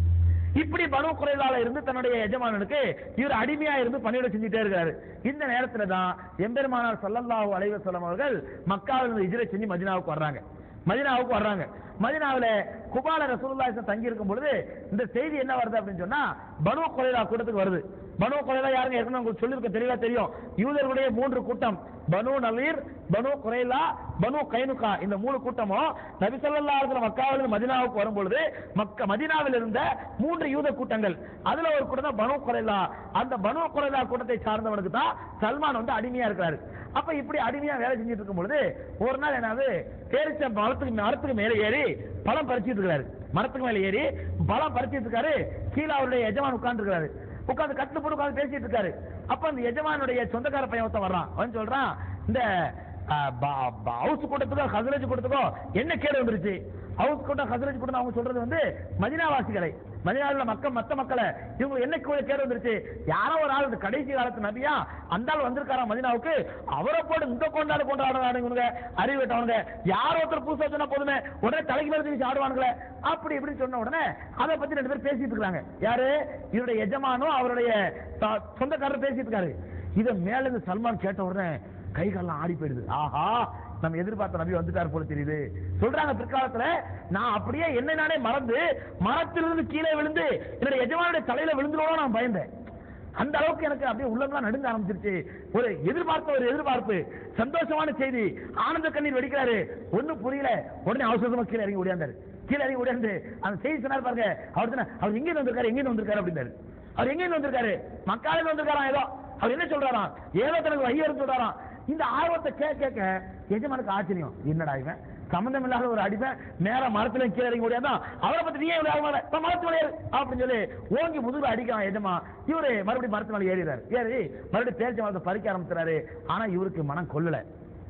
இப்படி பனு குறைலால இருந்து தன்னுடைய எஜமானனுக்கு இவர் அடிமையா இருந்து பணியோட செஞ்சுட்டே இருக்காரு இந்த நேரத்துல தான் எம்பெருமானார் ஸல்லல்லாஹு அலைஹி வஸல்லம் அவர்கள் மக்காவில் இருந்து ஹிஜ்ரத் செஞ்சு மதீனாவுக்கு வர்றாங்க மதீனாவுக்கு வர்றாங்க மதீனாவுல குபால ரசூலுல்லாஹி ஸல்லல்லாஹு தங்கி இருக்கும் பொழுது இந்த செய்தி என்ன வருது அப்படின்னு சொன்னா பனு கொலைலா கூட்டத்துக்கு வருது பனு கொலைலா யாருங்க ஏற்கனவே உங்களுக்கு சொல்லியிருக்க தெளிவா தெரியும் யூதர்களுடைய மூன்று கூட்டம் பனு நலீர் பனு குறைலா பனு கைனுகா இந்த மூணு கூட்டமும் நபி ஸல்லல்லாஹு அலைஹி வஸல்லம் மக்காவிலிருந்து மதீனாவுக்கு வரும்பொழுது மக்க மதீனாவில் இருந்த மூன்று யூத கூட்டங்கள் அதுல ஒரு கூட்டம் தான் பனு குறைலா அந்த பனு குறைலா கூட்டத்தை சார்ந்தவனுக்கு தான் சல்மான் வந்து அடிமையா இருக்கிறாரு அப்ப இப்படி அடிமையா வேலை செஞ்சுட்டு இருக்கும் பொழுது ஒரு நாள் என்னது பேரிச்ச மரத்துக்கு மரத்துக்கு மேல ஏறி பழம் பறிச்சிட்டு இருக்காரு மரத்துக்கு மேல ஏறி பழம் பறிச்சிட்டு இருக்காரு கீழே அவருடைய எஜமான் உட்கார்ந்து இருக்காரு உட்கார்ந்து கட்டு போட்டு உட்கார்ந்து பேசிட்டு இருக்காரு அப்ப அந்த எஜமானுடைய சொந்தக்கார பையன் ஒருத்தன் வர்றான் அவன் சொல்றான் இந்த ஹவுஸ் கூட்டத்துக்கோ ஹசரஜ் கூட்டத்துக்கோ என்ன கேடு வந்துருச்சு ஹவுஸ் கூட்டம் ஹசரஜ் கூட்டம் அவங்க சொல்றது வந்து மதினாவாசிகளை மதினாவில் மக்கள் மத்த மக்களை இவங்க என்ன கே- கேடு வந்துருச்சு யாரோ ஒரு ஆள் இந்த கடைசி காலத்து நபியா அந்த ஆள் வந்திருக்காராம் மதினாவுக்கு அவரை போட்டு இந்த கொண்டாடு கொண்டாடுறாங்க இவங்க அறிவிட்டவங்க யாரோ ஒருத்தர் புதுசா சொன்னா போதுமே உடனே தலைக்கு மேல தூக்கி ஆடுவானுங்களே அப்படி இப்படின்னு சொன்ன உடனே அதை பத்தி ரெண்டு பேரும் பேசிட்டு இருக்காங்க யாரு இவருடைய எஜமானும் அவருடைய த- சொந்தக்காரர் பேசிட்டு இருக்காரு இத மேல இருந்து சல்மான் கேட்ட உடனே கை கால்லாம் ஆடி போயிடுது ஆஹா நம்ம எதிர்பார்த்த நபி வந்துட்டார் போல தெரியுது சொல்றாங்க பிற்காலத்துல நான் அப்படியே என்ன நானே மறந்து மரத்திலிருந்து கீழே விழுந்து என்னுடைய எஜமானுடைய தலையில விழுந்துருவோம் நான் பயந்தேன் அந்த அளவுக்கு எனக்கு அப்படியே உள்ளம்லாம் நடுங்க ஆரம்பிச்சிருச்சு ஒரு எதிர்பார்த்த ஒரு எதிர்பார்ப்பு சந்தோஷமான செய்தி ஆனந்த கண்ணீர் வெடிக்கிறாரு ஒண்ணும் புரியல உடனே அவசரமா கீழே இறங்கி ஓடியாந்தாரு கீழே இறங்கி ஓடியாந்து அந்த செய்தி சொன்னார் பாருங்க அவர் சொன்னார், அவர் எங்க வந்திருக்காரு எங்க வந்திருக்காரு அப்படின்னாரு அவர் எங்க வந்திருக்காரு மக்காலில் வந்திருக்காராம் ஏதோ அவர் என்ன சொல்றாராம் ஏதோ தனக்கு வையர் சொல்றாராம் இந்த ஆர்வத்தை கேட்க கேட்க எஜமானுக்கு ஆச்சரியம் என்னடா இவன் சம்பந்தம் இல்லாத ஒரு அடிமை நேரா மரத்துல கீழே இறங்கி முடியாதான் அவரை பத்தி நீயே இவ்வளவு ஆர்வமா இல்ல. இப்ப மரத்து மேல ஏறு அப்படின்னு சொல்லி ஓங்கி முதுகுல அடிக்கிறான் எஜமா இவரு மறுபடியும் மரத்து மேல ஏறிறாரு ஏறி மறுபடியும் பேரிச்ச மரத்தை பறிக்க ஆரம்பிச்சாரு ஆனா இவருக்கு மனம் கொள்ளல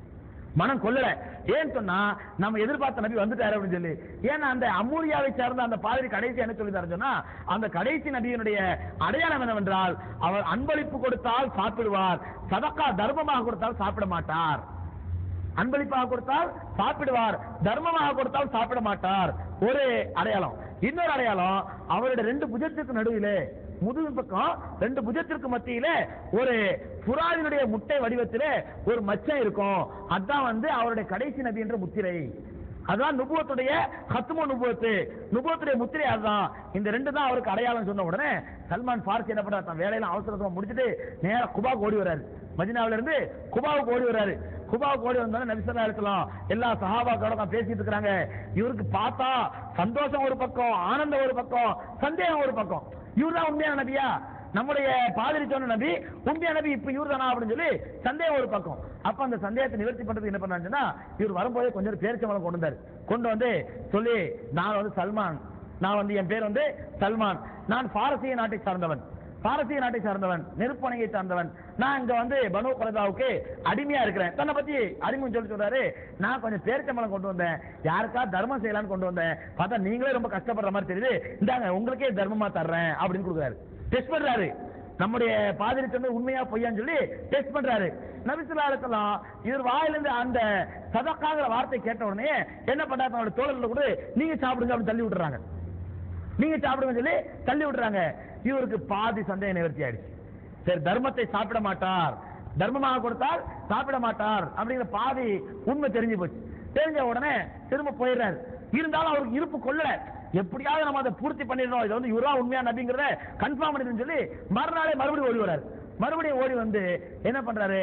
மனம் கொள்ளல ஏன்னு சொன்னா நம்ம எதிர்பார்த்த நபி வந்துட்டாரு அப்படின்னு சொல்லி ஏன்னா அந்த அமூரியாவை சேர்ந்த அந்த பாதிரி கடைசி என்ன சொல்லி சொன்னா அந்த கடைசி நபியினுடைய அடையாளம் என்னவென்றால் அவர் அன்பளிப்பு கொடுத்தால் சாப்பிடுவார் சதக்கா தர்மமாக கொடுத்தால் சாப்பிட மாட்டார் அன்பளிப்பாக கொடுத்தால் சாப்பிடுவார் தர்மமாக கொடுத்தால் சாப்பிட மாட்டார் ஒரு அடையாளம் இன்னொரு அடையாளம் அவருடைய ரெண்டு புஜத்துக்கு நடுவிலே முதுகு பக்கம் ரெண்டு புஜத்திற்கு மத்தியிலே ஒரு புறாவினுடைய முட்டை வடிவத்திலே ஒரு மச்சம் இருக்கும் அதான் வந்து அவருடைய கடைசி நபி என்ற முத்திரை அதான் நுபுவத்துடைய ஹத்தும நுபுவத்து நுபுவத்துடைய முத்திரை அதுதான் இந்த ரெண்டு தான் அவருக்கு அடையாளம் சொன்ன உடனே சல்மான் ஃபார்சி என்ன பண்றாரு தன் வேலையெல்லாம் அவசரமா முடிச்சிட்டு நேரா குபாவுக்கு ஓடி வராரு மதினாவில இருந்து குபாவுக்கு ஓடி வராரு குபாவுக்கு ஓடி வந்தாலும் நபிசல்லா இருக்கலாம் எல்லா சஹாபாக்களோட தான் பேசிட்டு இருக்காங்க இவருக்கு பார்த்தா சந்தோஷம் ஒரு பக்கம் ஆனந்தம் ஒரு பக்கம் சந்தேகம் ஒரு பக்கம் இவர்தான் உண்மையான நபியா நம்முடைய பாதிரி சொன்ன நபி உண்மையான நபி இப்ப இவர் தானா அப்படின்னு சொல்லி சந்தேகம் ஒரு பக்கம் அப்ப அந்த சந்தேகத்தை நிவர்த்தி பண்றதுக்கு என்ன பண்ணாங்கன்னா இவர் வரும்போதே கொஞ்சம் பேரிச்சம்பளம் கொண்டு வந்தாரு கொண்டு வந்து சொல்லி நான் வந்து சல்மான் நான் வந்து என் பேர் வந்து சல்மான் நான் பாரசீக நாட்டை சார்ந்தவன் பாரசீக நாட்டை சார்ந்தவன் நெருப்பணையை சார்ந்தவன் நான் இங்க வந்து பனு குரதாவுக்கு அடிமையா இருக்கிறேன் தன்னை பத்தி அறிமுகம் சொல்லி சொல்றாரு நான் கொஞ்சம் பேரிச்சம்பளம் கொண்டு வந்தேன் யாருக்கா தர்மம் செய்யலாம்னு கொண்டு வந்தேன் பார்த்தா நீங்களே ரொம்ப கஷ்டப்படுற மாதிரி தெரியுது இந்தாங்க உங்களுக்கே தர்மமா தர்றேன் அப்படின்னு கொடுக்குறாரு டெஸ்ட் பண்றாரு நம்முடைய பாதிரி சொன்னது உண்மையா பொய்யான்னு சொல்லி டெஸ்ட் பண்றாரு நபிசுல்லாலத்தெல்லாம் இவர் வாயிலிருந்து அந்த சதக்காங்கிற வார்த்தை கேட்ட உடனே என்ன பண்றாரு தன்னோட தோழர்ல கூட நீங்க சாப்பிடுங்க அப்படின்னு தள்ளி விட்டுறாங்க நீங்க சாப்பிடுங்க சொல்லி தள்ளி விட்டுறாங்க இவருக்கு பாதி சந்தேக நிவர்த்தி ஆயிடுச்சு சரி தர்மத்தை சாப்பிட மாட்டார் தர்மமாக கொடுத்தால் சாப்பிட மாட்டார் அப்படிங்கிற பாதி உண்மை தெரிஞ்சு போச்சு தெரிஞ்ச உடனே திரும்ப போயிடுறாரு இருந்தாலும் அவருக்கு இருப்பு கொள்ளல எப்படியாவது நம்ம அதை பூர்த்தி பண்ணிடணும் இது வந்து இவரா உண்மையா நபிங்கிறத கன்ஃபார்ம் பண்ணிடணும்னு சொல்லி மறுநாளே மறுபடியும் ஓடி வராரு மறுபடியும் ஓடி வந்து என்ன பண்றாரு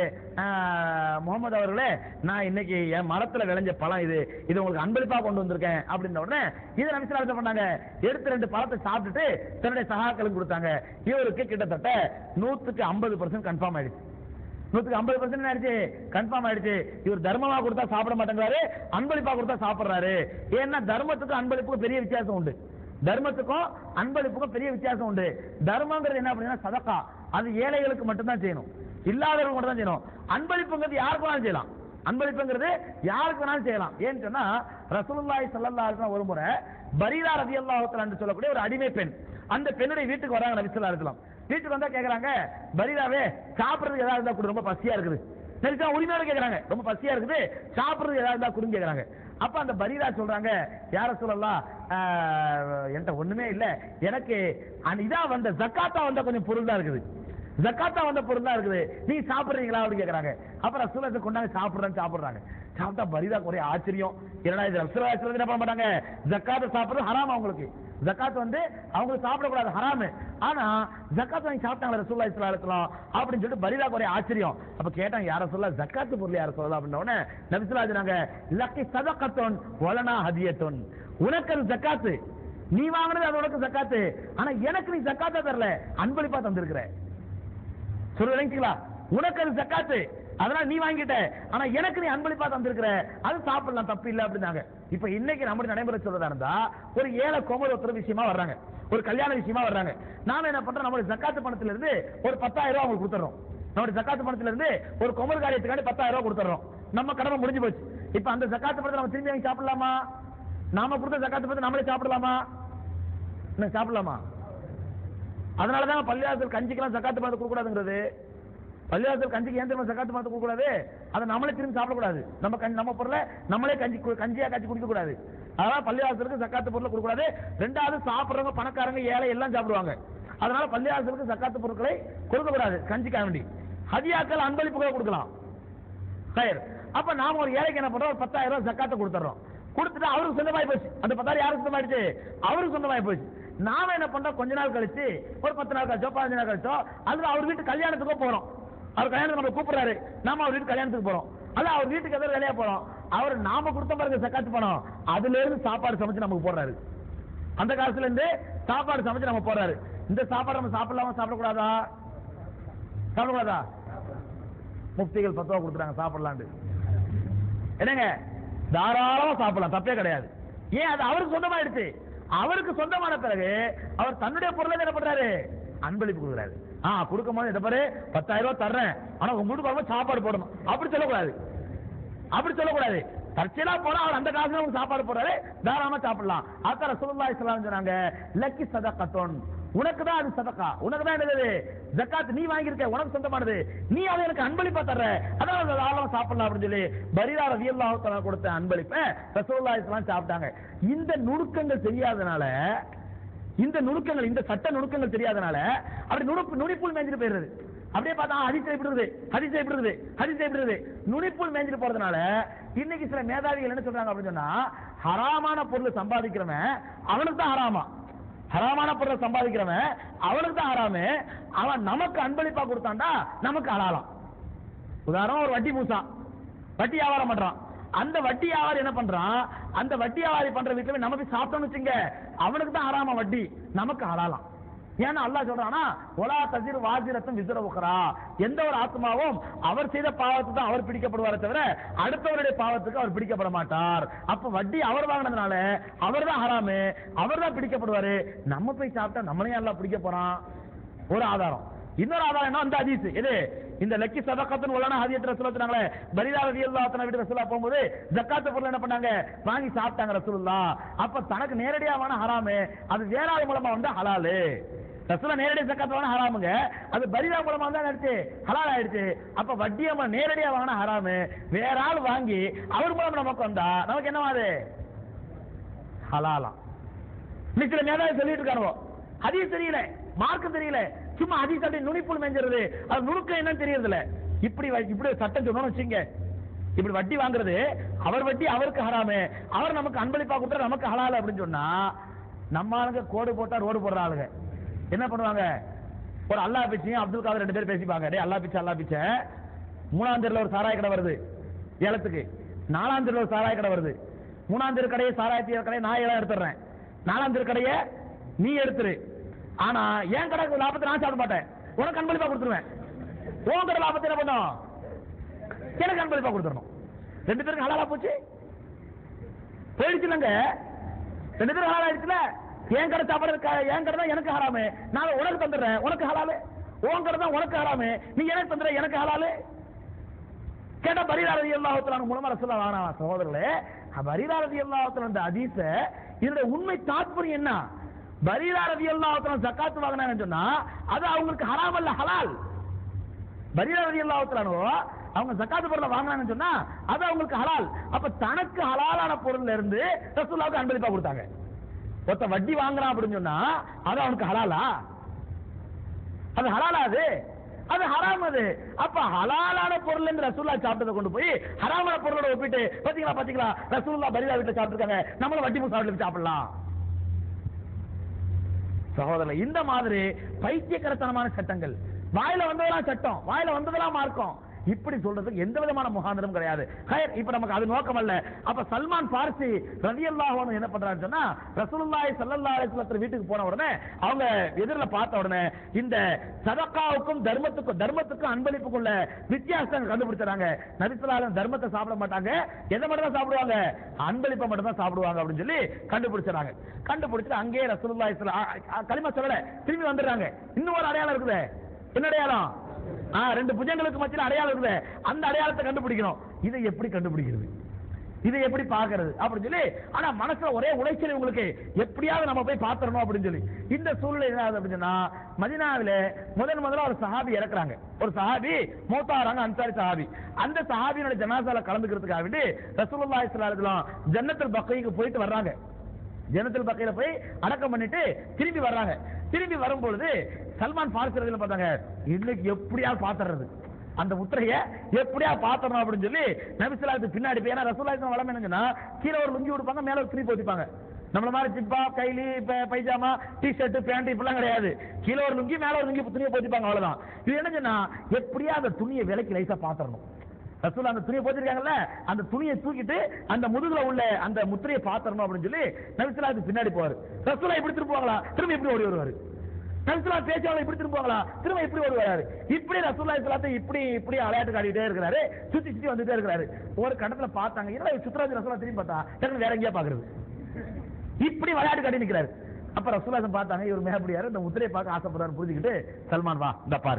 ஆஹ், முகமது அவர்களே நான் இன்னைக்கு என் மரத்துல விளைஞ்ச பழம் இது இது உங்களுக்கு அன்பளிப்பா கொண்டு வந்திருக்கேன் அப்படின்ன உடனே இதை நபிசுல்லா என்ன பண்ணாங்க எடுத்து ரெண்டு பழத்தை சாப்பிட்டுட்டு தன்னுடைய சகாக்களுக்கு கொடுத்தாங்க இவருக்கு கிட்டத்தட்ட நூத்துக்கு ஐம்பது பர்சன்ட் கன்ஃபார்ம் ஆயிடுச்சு நூத்துக்கு ஐம்பது பர்சன்ட் ஆயிடுச்சு கன்ஃபார்ம் ஆயிடுச்சு இவர் தர்மமா கொடுத்தா சாப்பிட மாட்டேங்கிறாரு அன்பளிப்பா கொடுத்தா சாப்பிடுறாரு ஏன்னா தர்மத்துக்கும் அன்பளிப்புக்கும் பெரிய வித்தியாசம் உண்டு தர்மத்துக்கும் அன்பளிப்புக்கும் பெரிய வித்தியாசம் உண்டு தர்மங்கிறது என்ன அப்படின்னா சதக்கா அது ஏழைகளுக்கு மட்டும்தான் செய்யணும் இல்லாதவங்க மட்டும் தான் செய்யணும் அன்பளிப்புங்கிறது யாருக்கு வேணாலும் செய்யலாம் அன்பளிப்புங்கிறது யாருக்கு வேணாலும் செய்யலாம் ஏன்னு சொன்னா ரசூலுல்லாஹி ஸல்லல்லாஹு அலைஹி வஸல்லம் ஒரு முறை பரீரா ரலியல்லாஹு தஆலா என்று சொல்லக்கூடிய ஒரு அடிமை பெண் அந்த பெண்ணுடைய வீட்டுக்கு வராங்க நபி ஸல்லல்லாஹு அலைஹி வஸல்லம் வீட்டுக்கு வந்தா கேக்குறாங்க பரீராவே சாப்பிடுறதுக்கு ஏதாவது இருந்தா கொடு ரொம்ப பசியா இருக்குது சரிக்கா உரிமையோட கேக்குறாங்க ரொம்ப பசியா இருக்குது சாப்பிடுறதுக்கு ஏதாவது இருந்தா கொடுங்க கேக்குறாங்க அப்ப அந்த பரீரா சொல்றாங்க யார சொல்லலாம் என்கிட்ட ஒண்ணுமே இல்ல எனக்கு அந்த இதா வந்த ஜக்காத்தா வந்த கொஞ்சம் பொருள் தான் இருக்குது ஜக்காத்தா வந்த பொருள் தான் இருக்குது நீங்க சாப்பிடுறீங்களா அப்படின்னு கேக்குறாங்க அப்புறம் ரசூலத்தை கொண்டாங்க சாப்பிடுறேன்னு சாப்பிடுறாங்க சாப்பிட்டா பரிதா ஒரே ஆச்சரியம் என்னடா இது ரசூலா ரசூலா என்ன பண்ண மாட்டாங்க ஜக்காத்தை சாப்பிடுறது ஹராம் அவங்களுக்கு ஜக்காத் வந்து அவங்களுக்கு சாப்பிடக்கூடாது ஹராமு ஆனா ஜக்காத் வாங்கி சாப்பிட்டாங்க ரசூல்லா இஸ்லா இருக்கலாம் அப்படின்னு சொல்லிட்டு பரிதா ஒரே ஆச்சரியம் அப்ப கேட்டாங்க யார சொல்ல ஜக்காத்து பொருள் யார சொல்லலாம் அப்படின்ன உடனே நபிசுல்லா சொன்னாங்க லக்கி சதகத்தோன் ஒலனா ஹதியத்தோன் உனக்கு அது ஜக்காத்து நீ வாங்கினது அது உனக்கு ஜக்காத்து ஆனா எனக்கு நீ ஜக்காத்தா தரல அன்பளிப்பா தந்திருக்கிற சொல்ல விளங்கிங்களா உனக்கு அது ஜக்காத்து அதனால நீ வாங்கிட்ட ஆனா எனக்கு நீ அன்பளிப்பா தந்திருக்கிற அது சாப்பிடலாம் தப்பு இல்ல அப்படின்னாங்க இப்ப இன்னைக்கு நம்முடைய நடைமுறை சொல்றதா இருந்தா ஒரு ஏழை கோமல் ஒருத்தர் விஷயமா வர்றாங்க ஒரு கல்யாண விஷயமா வர்றாங்க நாம என்ன பண்றோம் நம்மளுடைய ஜக்காத்து பணத்துல இருந்து ஒரு பத்தாயிரம் ரூபாய் அவங்களுக்கு கொடுத்துறோம் நம்முடைய ஜக்காத்து பணத்துல இருந்து ஒரு கொமல் காரியத்துக்காண்டி பத்தாயிரம் ரூபாய் கொடுத்துறோம் நம்ம கடமை முடிஞ்சு போச்சு இப்ப அந்த ஜக்காத்து பணத்தை நம்ம திரும்பி வாங்கி சாப்பிடலாமா நாம கொடுத்த ஜக்காத்து பணத்தை நம்மளே சாப்பிடலாமா என்ன சாப்பிடலாமா அதனாலதான் பள்ளியாசல் கஞ்சிக்கெல்லாம் ஜக்காத்து பணத்தை கொடுக்க கூடாதுங்கிறது பள்ளியாசல் கஞ்சிக்கு ஏன் தெரியுமா ஜக்காத்து பணத்தை கொடுக்க கூடாது அதை நம்மளே திரும்பி சாப்பிடக்கூடாது நம்ம கஞ்சி நம்ம பொருளை நம்மளே கஞ்சி கு- கஞ்சியா காய்ச்சி குடிக்க கூடாது அதனால பள்ளியாசலுக்கு ஜக்காத்து பொருளை கொடுக்க கூடாது ரெண்டாவது சாப்பிடுறவங்க பணக்காரங்க ஏழை எல்லாம் சாப்பிடுவாங்க அதனால பள்ளியாசலுக்கு ஜக்காத்து பொருட்களை கொடுக்க கூடாது கஞ்சிக்காக வேண்டி ஹதியாக்கள் அன்பளிப்புகளை கொடுக்கலாம் சரி அப்ப நாம ஒரு ஏழைக்கு என்ன பண்றோம் ஒரு பத்தாயிரம் ரூபாய் ஜக்காத்தை கொடுத்துறோம் கொடுத்துட்டு அவருக்கு சொந்தமாயி போச்சு அந்த பத்தாயிரம் யாருக்கு சொந்தமாயிடுச்சு அவருக்கு சொந்தமாயி போச்சு நாம என்ன பண்றோம் கொஞ்ச நாள் கழிச்சு ஒரு பத்து நாள் கழிச்சோ பதினஞ்சு நாள் கழிச்சோ அதுல அவர் வீட்டு கல்யாணத்துக்கோ போறோம் அவர் கல்யாணத்துக்கு நம்ம கூப்பிடுறாரு நாம அவர் வீட்டு கல்யாணத்துக்கு போறோம் அல்ல அவர் வீட்டுக்கு எதாவது வேலையா போறோம் அவர் நாம கொடுத்த பாருங்க சக்காத்து பணம் அதுல இருந்து சாப்பாடு சமைச்சு நமக்கு போடுறாரு அந்த காலத்துல இருந்து சாப்பாடு சமைச்சு நம்ம போறாரு இந்த சாப்பாடு நம்ம சாப்பிடலாமா சாப்பிடக்கூடாதா சாப்பிடக்கூடாதா முஃப்திகள் பத்துவா கொடுத்துறாங்க சாப்பிடலான்னு என்னங்க தாராளமா சாப்பிடலாம் தப்பே கிடையாது ஏன் அது அவருக்கு சொந்தமாயிடுச்சு அவருக்கு சொந்தமான பிறகு அவர் தன்னுடைய பொருளை என்ன பண்றாரு அன்பளிப்பு கொடுக்குறாரு ஆ கொடுக்கும் போது இதை பாரு பத்தாயிரம் ரூபாய் தர்றேன் ஆனா உங்க வீட்டுக்கு வரும்போது சாப்பாடு போடணும் அப்படி சொல்லக்கூடாது அப்படி சொல்லக்கூடாது தற்செயலா போனா அவர் அந்த காசுல உங்களுக்கு சாப்பாடு போடுறாரு தாராளமா சாப்பிடலாம் அக்கா ரசூலுல்லாஹி ஸல்லல்லாஹு அலைஹி சொன்னாங்க லக்கி சதகத்தோன் உனக்கு தான் அது சதக்கா உனக்கு தான் என்னது ஜக்காத் நீ வாங்கியிருக்க உனக்கு சொந்தமானது நீ அதை எனக்கு அன்பளிப்பா தர்ற அதான் அதை தாராளமா சாப்பிடலாம் அப்படின்னு சொல்லி பரிதா ரலியல்லாஹு தஆலா கொடுத்த அன்பளிப்பை ரசூலுல்லாஹி ஸல்லல்லாஹு அலைஹி சாப்பிட்டாங்க இந்த நுணுக்கங்கள் தெரியாதனால இந்த நுணுக்கங்கள் இந்த சட்ட நுணுக்கங்கள் தெரியாதனால அப்படி நுணுப்பு நுனிப்புள் மேய்ஞ்சிட்டு போயிடுறது அப்படியே பார்த்தா ஹரிசை எப்படி இருக்குது ஹரிசை எப்படி இருக்குது ஹரிசை எப்படி இருக்குது நுனிப்புள் மேய்ஞ்சிட்டு போறதுனால இன்னைக்கு சில மேதாவிகள் என்ன சொல்றாங்க அப்படின்னு சொன்னா ஹராமான பொருளை சம்பாதிக்கிறவன் அவனுக்கு தான் ஹராமா ஹராமான பொருளை சம்பாதிக்கிறவன் அவனுக்கு தான் ஹராமு அவன் நமக்கு அன்பளிப்பா கொடுத்தான்டா நமக்கு ஹலாலாம் உதாரணம் ஒரு வட்டி பூசா வட்டி வியாபாரம் பண்றான் அந்த வட்டி வியாபாரி என்ன பண்றான் அந்த வட்டி வியாபாரி பண்ற வீட்டுல போய் நம்ம போய் சாப்பிட்டோம்னு வச்சுங்க அவனுக்கு தான் ஹராமா வட்டி நமக்கு ஹலாலாம் ஏன்னா அல்லாஹ் சொல்றானா ஒலா தசிர் வாசிரத்தும் விசிற உக்கரா எந்த ஒரு ஆத்மாவும் அவர் செய்த பாவத்துக்கு தான் அவர் பிடிக்கப்படுவாரே தவிர அடுத்தவருடைய பாவத்துக்கு அவர் பிடிக்கப்பட மாட்டார் அப்ப வட்டி அவர் வாங்கினதுனால அவர் தான் ஹராமு அவர் தான் பிடிக்கப்படுவாரு நம்ம போய் சாப்பிட்டா நம்மளையும் எல்லாம் பிடிக்க போறான் ஒரு ஆதாரம் இன்னொரு ஆதாரம் என்ன அந்த ஹதீஸ் இது இந்த லக்கி சதக்கத்துன்னு உள்ளன ஹதீஸ் ரசூலா சொன்னாங்களே பரிதா ரலியல்லாஹு தஆலா வீட்டு ரசூலா போகும்போது ஜக்காத் பொருள் என்ன பண்ணாங்க வாங்கி சாப்பிட்டாங்க ரசூலுல்லாஹ் அப்ப தனக்கு நேரடியா வான ஹராமு அது வேற ஆள் மூலமா வந்து ஹலாலு ரசூலா நேரடி ஜக்காத் வாங்கின ஹராமுங்க அது பரிதா மூலமா தான் ஆயிடுச்சு ஹலால் ஆயிடுச்சு அப்ப வட்டியை நம்ம நேரடியா வாங்கின ஹராமு வேற ஆள் வாங்கி அவர் மூலமா நமக்கு வந்தா நமக்கு என்னவா அது ஹலாலாம் இன்னைக்கு சில மேதாவி சொல்லிட்டு இருக்கானுவோ ஹதீஸ் தெரியல மார்க்கம் தெரியல சும்மா ஹதீஸ் அப்படி நுனிப்புள் மேஞ்சிருது அது நுணுக்கம் என்னன்னு தெரியறது இல்ல இப்படி வை- இப்படி ஒரு சட்டம் சொன்னோம்னு வச்சுங்க இப்படி வட்டி வாங்குறது அவர் வட்டி அவருக்கு ஹராமு அவர் நமக்கு அன்பளிப்பா கொடுத்தா நமக்கு ஹலால் அப்படின்னு சொன்னா நம்ம ஆளுங்க கோடு போட்டா ரோடு போடுற ஆளுங்க என்ன பண்ணுவாங்க ஒரு அல்லா பிச்சையும் அப்துல் காதர் ரெண்டு பேரும் பேசிப்பாங்க டேய் அல்லா பிச்சை அல்லா பிச்சை மூணாம் தெருல ஒரு சாராய கடை வருது ஏலத்துக்கு நாலாம் தெருல ஒரு சாராய கடை வருது மூணாம் தெரு கடையை சாராயத்திய கடையை நான் ஏலம் எடுத்துறேன் நாலாம் தெரு கடையை நீ எடுத்துரு ஆனா என் கடைக்கு லாபத்தை நான் சாப்பிட மாட்டேன் உனக்கு அன்பளிப்பா கொடுத்துருவேன் உன் கடை லாபத்தை என்ன பண்ணும் எனக்கு அன்பளிப்பா கொடுத்துடணும் ரெண்டு பேருக்கு ஹலாலா போச்சு போயிடுச்சுலங்க ரெண்டு பேரும் ஹலால் ஆயிடுச்சுல என் கடை சாப்பாடு க- என் கடை தான் எனக்கு ஹராமு நான் உனக்கு தந்துடுறேன் உனக்கு ஹலாலு உன் கடை தான் உனக்கு ஹராமு நீ எனக்கு தந்துடுற எனக்கு ஹலாலு கேட்டா பரிதாரதி அல்லாஹத்துல மூலமா ரசூலா வாங்கினா சகோதரர்களே பரிதாரதி அல்லாஹத்துல அந்த அதீச இதனுடைய உண்மை தாத்பரியம் என்ன பரிதாரதி அல்லாஹத்துல ஜக்காத்து வாங்கினாங்கன்னு சொன்னா அது அவங்களுக்கு ஹராம் அல்ல ஹலால் பரிதாரதி அல்லாஹத்துலானோ அவங்க ஜக்காத்து பொருளை வாங்கினாங்கன்னு சொன்னா அது அவங்களுக்கு ஹலால் அப்ப தனக்கு ஹலாலான பொருள்ல இருந்து ரசூலாவுக்கு அன்பளிப்பா கொடுத்தாங்க ஒருத்த வட்டி வாங்குறான் அப்படின்னு சொன்னா அது அவனுக்கு ஹலாலா அது ஹலாலா அது அது ஹராம் அது அப்ப ஹலாலான பொருள் என்று ரசூல்லா சாப்பிட்டதை கொண்டு போய் ஹராமான பொருளோட ஒப்பிட்டு பாத்தீங்களா பாத்தீங்களா ரசூல்லா பரிதா வீட்டுல சாப்பிட்டுருக்காங்க நம்மளும் வட்டி சாப்பிட்டு சாப்பிடலாம் சகோதரர் இந்த மாதிரி பைத்தியக்கரத்தனமான சட்டங்கள் வாயில வந்ததெல்லாம் சட்டம் வாயில வந்ததெல்லாம் மார்க்கம் இப்படி சொல்றதுக்கு எந்த விதமான முகாந்திரம் கிடையாது ஹயர் இப்ப நமக்கு அது நோக்கம் அல்ல அப்ப சல்மான் பார்சி ரலியல்லாஹு அன்ஹு என்ன பண்றான்னு சொன்னா ரசூலுல்லாஹி ஸல்லல்லாஹு அலைஹி வஸல்லம் வீட்டுக்கு போன உடனே அவங்க எதிரில் பார்த்த உடனே இந்த சதக்காவுக்கும் தர்மத்துக்கும் தர்மத்துக்கும் அன்பளிப்புக்குள்ள வித்தியாசம் கண்டுபிடிச்சாங்க நபிசுல்லாலும் தர்மத்தை சாப்பிட மாட்டாங்க எதை மட்டும் தான் சாப்பிடுவாங்க அன்பளிப்பை மட்டும் தான் சாப்பிடுவாங்க அப்படின்னு சொல்லி கண்டுபிடிச்சாங்க கண்டுபிடிச்சிட்டு அங்கேயே ரசூலுல்லாஹி ஸல்லல்லாஹு அலைஹி வஸல்லம் களிமா சொல்லல திரும்பி வந்துடுறாங்க இன்னும் ஒரு அடையாளம் இருக்குது என்ன அடையாளம் ஆ, ரெண்டு புஜங்களுக்கு மத்தியில் அடையாளம் இருக்குது அந்த அடையாளத்தை கண்டுபிடிக்கணும் இதை எப்படி கண்டுபிடிக்கிறது இதை எப்படி பார்க்கிறது அப்படின்னு சொல்லி ஆனா மனசுல ஒரே உளைச்சல் உங்களுக்கு எப்படியாவது நம்ம போய் பாத்துறணும் அப்படின்னு சொல்லி இந்த சூழ்நிலை என்ன ஆகுது அப்படின்னு சொன்னா மதினாவில முதன் முதல்ல ஒரு சஹாபி இறக்குறாங்க ஒரு சஹாபி மூத்தாராங்க அன்சாரி சஹாபி அந்த சஹாபியோட ஜனாசால கலந்துக்கிறதுக்காக வேண்டி ரசூலுல்லாஹி ஸல்லல்லாஹு அலைஹி வஸல்லம் ஜன்னத்துல் பக்கைக்கு போயிட்டு வர்றாங்க ஜனத்தில் பக்கையில போய் அடக்கம் பண்ணிட்டு திரும்பி வர்றாங்க திரும்பி வரும்பொழுது சல்மான் பார்க்கிறதுல பார்த்தாங்க இன்னைக்கு எப்படியா பாத்துறது அந்த முத்திரைய எப்படியா பாத்திரணும் அப்படின்னு சொல்லி நபிசுலாத்துக்கு பின்னாடி போய் ஏன்னா ரசூலாய்க்கு வளம் என்னங்கன்னா கீழே ஒரு லுங்கி கொடுப்பாங்க மேல ஒரு துணி போத்திப்பாங்க நம்மள மாதிரி ஜிப்பா கைலி ப- பைஜாமா டி ஷர்ட் பேண்ட் இப்படிலாம் கிடையாது கீழே ஒரு லுங்கி மேல ஒரு லுங்கி துணியை போத்திப்பாங்க அவ்வளவுதான் இது என்ன சொன்னா எப்படியா அந்த துணியை விலைக்கு லைசா பாத்திரணும் ரசூல் அந்த துணியை போத்திருக்காங்கல்ல அந்த துணியை தூக்கிட்டு அந்த முதுகுல உள்ள அந்த முத்திரையை பாத்திரணும் அப்படின்னு சொல்லி நபிசுல்லா அதுக்கு பின்னாடி போவாரு ரசூலா இப்படி திருப்புவாங்களா திரும்ப இப்படி ஓடி வருவாரு நபிசுல்லா பேச்சாளர் இப்படி திரும்புவாங்களா திரும்ப இப்படி ஓடி வராரு இப்படி ரசூல்லா இஸ்லாத்தை இப்படி இப்படி விளையாட்டு காட்டிட்டே இருக்கிறாரு சுத்தி சுத்தி வந்துட்டே இருக்கிறாரு ஒரு கட்டத்துல பார்த்தாங்க இல்ல சுத்தராஜ் ரசூலா திரும்பி பார்த்தா டக்குனு வேற எங்கேயா பாக்குறது இப்படி விளையாட்டு காட்டி நிக்கிறாரு அப்ப ரசூலாசன் பார்த்தாங்க இவர் மேபடியாரு இந்த முத்திரையை பார்க்க ஆசைப்படுறாரு புரிஞ்சுக்கிட்டு சல்மான் வா இந்த பாரு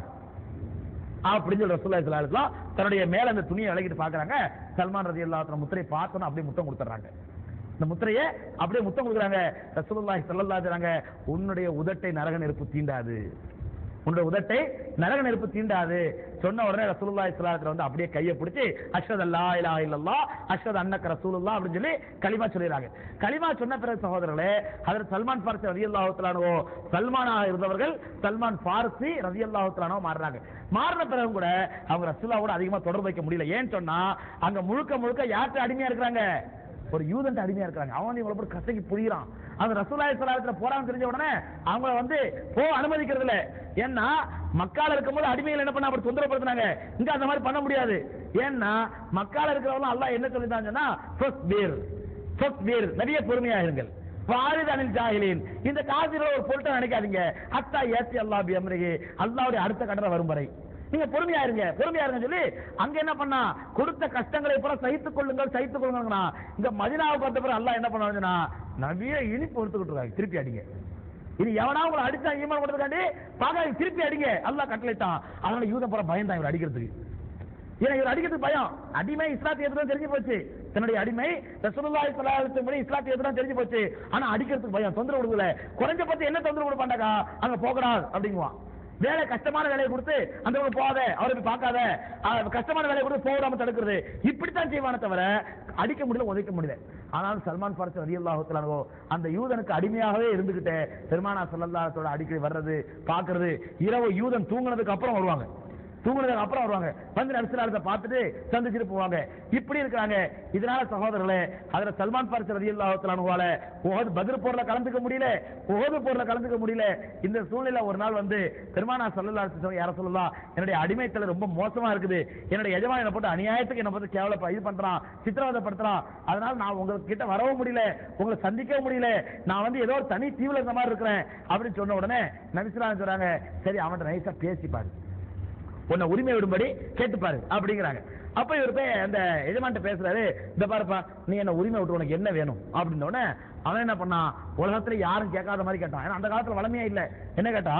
அப்படின்னு சொல்லி ரசூல்லா ஸல்லல்லாஹு அலைஹி வஸல்லம் தன்னுடைய மேல அந்த துணியை விலகிட்டு பார்க்கறாங்க சல்மான் ரலியல்லாஹு அன்ஹு முத்திரை பார்த்தோன்னு அப்படியே முத்தம் கொடுத்துறாங்க இந்த முத்திரையை அப்படியே முத்தம் கொடுக்குறாங்க ரசூலுல்லாஹி ஸல்லல்லாஹு அலைஹி சொல்றாங்க உன்னுடைய உதட்டை நரக நெருப்பு தீண்டாது உன்னுடைய உதட்டை நரக நெருப்பு தீண்டாது சொன்ன உடனே ரசூலுல்லாஹி ஸல்லல்லாஹு அலைஹி வஸல்லம் வந்து அப்படியே கையை பிடிச்சி அஷ்ஹது அல்லா இலாஹ இல்லல்லாஹ் அஷ்ஹது அன்னக ரசூலுல்லாஹ் அப்படின்னு சொல்லி கலிமா சொல்லிடுறாங்க கலிமா சொன்ன பிறகு சகோதரர்களே ஹஜரத் சல்மான் ஃபாரிசி ரலியல்லாஹு தஆலாவோ சல்மானாக இருந்தவர்கள் சல்மான் ஃபாரிசி ரலியல்லாஹு தஆலாவோ மாறுறாங்க மாறின பிறகு கூட அவங்க ரசூலாவோட அதிகமா தொடர்பு வைக்க முடியல ஏன்னு சொன்னா அங்க முழுக்க முழுக்க யார்கிட்ட அடிமையா இருக்கிறாங்க ஒரு யூதன்ட்ட அடிமையா இருக்கிறாங்க அவன் இவங்களை போட்டு கசக்கி புரியுறான் அந்த ரசூலாய் சலாத்துல போறான்னு தெரிஞ்ச உடனே அவங்கள வந்து போ அனுமதிக்கிறது இல்ல ஏன்னா மக்கால இருக்கும்போது அடிமைகள் என்ன பண்ண அப்படி தொந்தரப்படுத்தினாங்க இங்க அந்த மாதிரி பண்ண முடியாது ஏன்னா மக்கால இருக்கிறவங்க அல்லாஹ் என்ன சொல்லிட்டாங்கன்னா ஃபஸ்பீர் ஃபஸ்பீர் நிறைய பொறுமையா இருங்கள் வாரித் அனில் ஜாஹிலீன் இந்த காசில ஒரு பொருட்டை நினைக்காதீங்க ஹத்தா ஏத்தி அல்லாஹ் பி அம்ரிஹி அல்லாஹ்வுடைய அடுத்த கடனை வரும் வரை நீங்க பொறுமையா இருங்க பொறுமையா இருங்க சொல்லி அங்க என்ன பண்ணா கொடுத்த கஷ்டங்களை பூரா சகித்துக் கொள்ளுங்கள் சகித்துக் கொள்ளுங்கன்னா இங்க மதினாவை பார்த்த பிறகு அல்லாஹ் என்ன பண்ணாங்கன்னா நவிய இனிப்பு எடுத்துக்கிட்டு இருக்காங்க திருப்பி அடிங்க இனி எவனா உங்களை அடிச்சா ஈமான் கொடுத்துக்காண்டி பாக்க திருப்பி அடிங்க அல்லாஹ் கட்டளைத்தான் அதனால யூதம் போற பயந்தான் இவர் அடிக்கிறதுக்கு ஏன்னா இவர் அடிக்கிறதுக்கு பயம் அடிமை இஸ்லாத்தை எதிர்த்து தெரிஞ்சு போச்சு தன்னுடைய அடிமை ரசூலுல்லாஹி ஸல்லல்லாஹு அலைஹி வஸல்லம் இஸ்லாத்தை எதிர்த்து தெரிஞ்சு போச்சு ஆனா அடிக்கிறதுக்கு பயம் தொந்தரவு கொடுக்கல குறைஞ்ச பத்தி என்ன தொந்தரவு கொடுப்பாண்டாக்கா அங்க போகக்கூடாது அப்படிங்குவான் வேலை கஷ்டமான வேலையை கொடுத்து அந்த பக்கம் போகாத அவரை போய் பார்க்காத அஹ், கஷ்டமான வேலையை கொடுத்து போகாம தடுக்கிறது இப்படித்தான் செய்வானே தவிர அடிக்க முடியல உதைக்க முடியல ஆனால் சல்மான் ஃபாரிஸ் ரலியல்லாஹு தஆலாவோ அந்த யூதனுக்கு அடிமையாகவே இருந்துகிட்டு பெருமானா ஸல்லல்லாஹு அடிக்கடி வர்றது பார்க்கிறது இரவு யூதன் தூங்குனதுக்கு அப்புறம் வருவாங்க தூங்குனதுக்கு அப்புறம் வருவாங்க வந்து நபிசுல்லாத்தை பார்த்துட்டு சந்திச்சுட்டு போவாங்க இப்படி இருக்காங்க இதனால சகோதரர்களே அதுல சல்மான் பாரிஸ் ரலியல்லாஹு தஆலா அன்ஹுவால உஹது பத்ர் போர்ல கலந்துக்க முடியல உஹது போர்ல கலந்துக்க முடியல இந்த சூழ்நிலை ஒரு நாள் வந்து பெருமானா ஸல்லல்லாஹு அலைஹி வஸல்லம் யார சொல்லலாம் என்னுடைய அடிமைத்தலை ரொம்ப மோசமா இருக்குது என்னுடைய எஜமான் என்ன போட்டு அநியாயத்துக்கு என்ன போட்டு கேவல இது பண்றான் சித்திரவதைப்படுத்துறான் அதனால நான் உங்களுக்கு கிட்ட வரவும் முடியல உங்களை சந்திக்கவும் முடியல நான் வந்து ஏதோ ஒரு தனி தீவுல இருந்த மாதிரி இருக்கிறேன் அப்படின்னு சொன்ன உடனே நபிசுல்லாஹு சொல்றாங்க சரி அவன்கிட்ட நைஸா பேசி பாரு உன்னை உரிமை விடும்படி கேட்டுப்பாரு அப்படிங்கிறாங்க அப்ப இவர் போய் அந்த எஜமான்ட்ட பேசுறாரு இந்த பாருப்பா நீ என்ன உரிமை விட்டு உனக்கு என்ன வேணும் அப்படின்ன உடனே அவன் என்ன பண்ணான் உலகத்துல யாரும் கேட்காத மாதிரி கேட்டான் ஏன்னா அந்த காலத்துல வளமையா இல்ல என்ன கேட்டா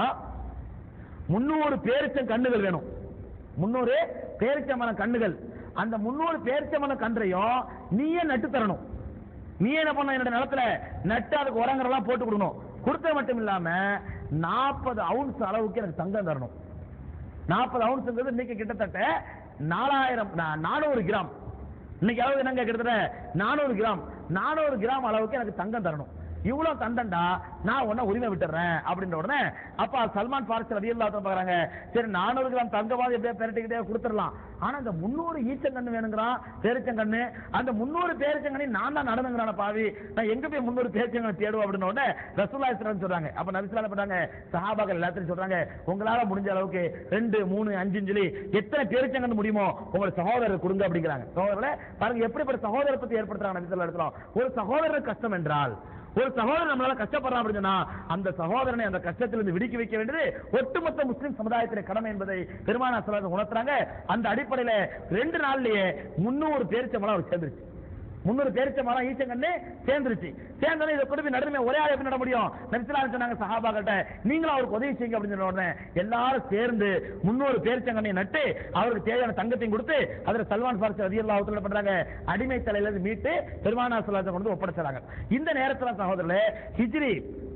முன்னூறு பேரிச்சம் கண்ணுகள் வேணும் முன்னூறு பேரிச்சமன கண்ணுகள் அந்த முன்னூறு பேரிச்சமன கன்றையும் நீயே நட்டு தரணும் நீ என்ன பண்ண என்னோட நிலத்துல நட்டு அதுக்கு உரங்கரெல்லாம் போட்டு கொடுக்கணும் கொடுத்தது மட்டும் இல்லாம நாற்பது அவுன்ஸ் அளவுக்கு எனக்கு தங்கம் தரணும் நாற்பது அவுன்ஸ்ங்கிறது இன்னைக்கு கிட்டத்தட்ட நாலாயிரம் நா- நானூறு கிராம் இன்னைக்கு அளவு என்னங்க கிட்டத்தட்ட நானூறு கிராம் நானூறு கிராம் அளவுக்கு எனக்கு தங்கம் தரணும் இவ்வளவு தந்தண்டா நான் உன்ன உரிமை விட்டுறேன் அப்படின்ற உடனே அப்ப சல்மான் பாரிஸ் ரவி பாக்குறாங்க சரி நானூறு கிராம் தங்கமாவது எப்படியா பெரட்டிக்கிட்டே கொடுத்துடலாம் ஆனா இந்த முன்னூறு ஈச்சங்கண்ணு வேணுங்கிறான் பேரிச்சங்கண்ணு அந்த முன்னூறு பேரிச்சங்கண்ணி நான் தான் நடந்துங்கிறான பாவி நான் எங்க போய் முன்னூறு பேரிச்சங்கண்ணு தேடுவோம் அப்படின்ன உடனே ரசூல்லா இஸ்லாம் சொல்றாங்க அப்ப நபிசுல்லா பண்றாங்க சஹாபாக்கள் எல்லாத்தையும் சொல்றாங்க உங்களால முடிஞ்ச அளவுக்கு ரெண்டு மூணு அஞ்சுன்னு சொல்லி எத்தனை பேரிச்சங்கண்ணு முடியுமோ உங்க சகோதரர் கொடுங்க அப்படிங்கிறாங்க சகோதரரை பாருங்க எப்படிப்பட்ட சகோதரர் பத்தி ஏற்படுத்துறாங்க நபிசுல்லா இடத்துல ஒரு சகோதரர் கஷ்டம் என்றால் ஒரு சகோதரன் நம்மளால கஷ்டப்படுறான் அப்படின்னு சொன்னா அந்த சகோதரனை அந்த கஷ்டத்திலிருந்து விடுக்கி வைக்க வேண்டியது ஒட்டுமொத்த முஸ்லிம் சமுதாயத்தின் கடமை என்பதை பெருமானா சிலர் உணர்த்துறாங்க அந்த அடிப்படையில ரெண்டு நாள்லயே முன்னூறு பேரிச்சம்பளம் அவர் சேர்ந்துருச்சு முன்னூறு பேரிச்ச மரம் ஈச்சங்கன்னு சேர்ந்துருச்சு சேர்ந்தோடனே இதை கொண்டு போய் நடுமே ஒரே ஆள் எப்படி நட முடியும் நபிசுல்லா சொன்னாங்க சஹாபாக்கிட்ட நீங்களும் அவருக்கு உதவி செய்யுங்க அப்படின்னு சொன்ன உடனே எல்லாரும் சேர்ந்து முன்னூறு பேரிச்சங்கண்ணை நட்டு அவருக்கு தேவையான தங்கத்தையும் கொடுத்து அதுல சல்மான் பாரிஸ் ரதியல்லாஹு பண்றாங்க அடிமை தலையில இருந்து மீட்டு பெருமானா சொல்லாத கொண்டு ஒப்படைச்சாங்க இந்த நேரத்துல சகோதரர்களே ஹிஜ்ரி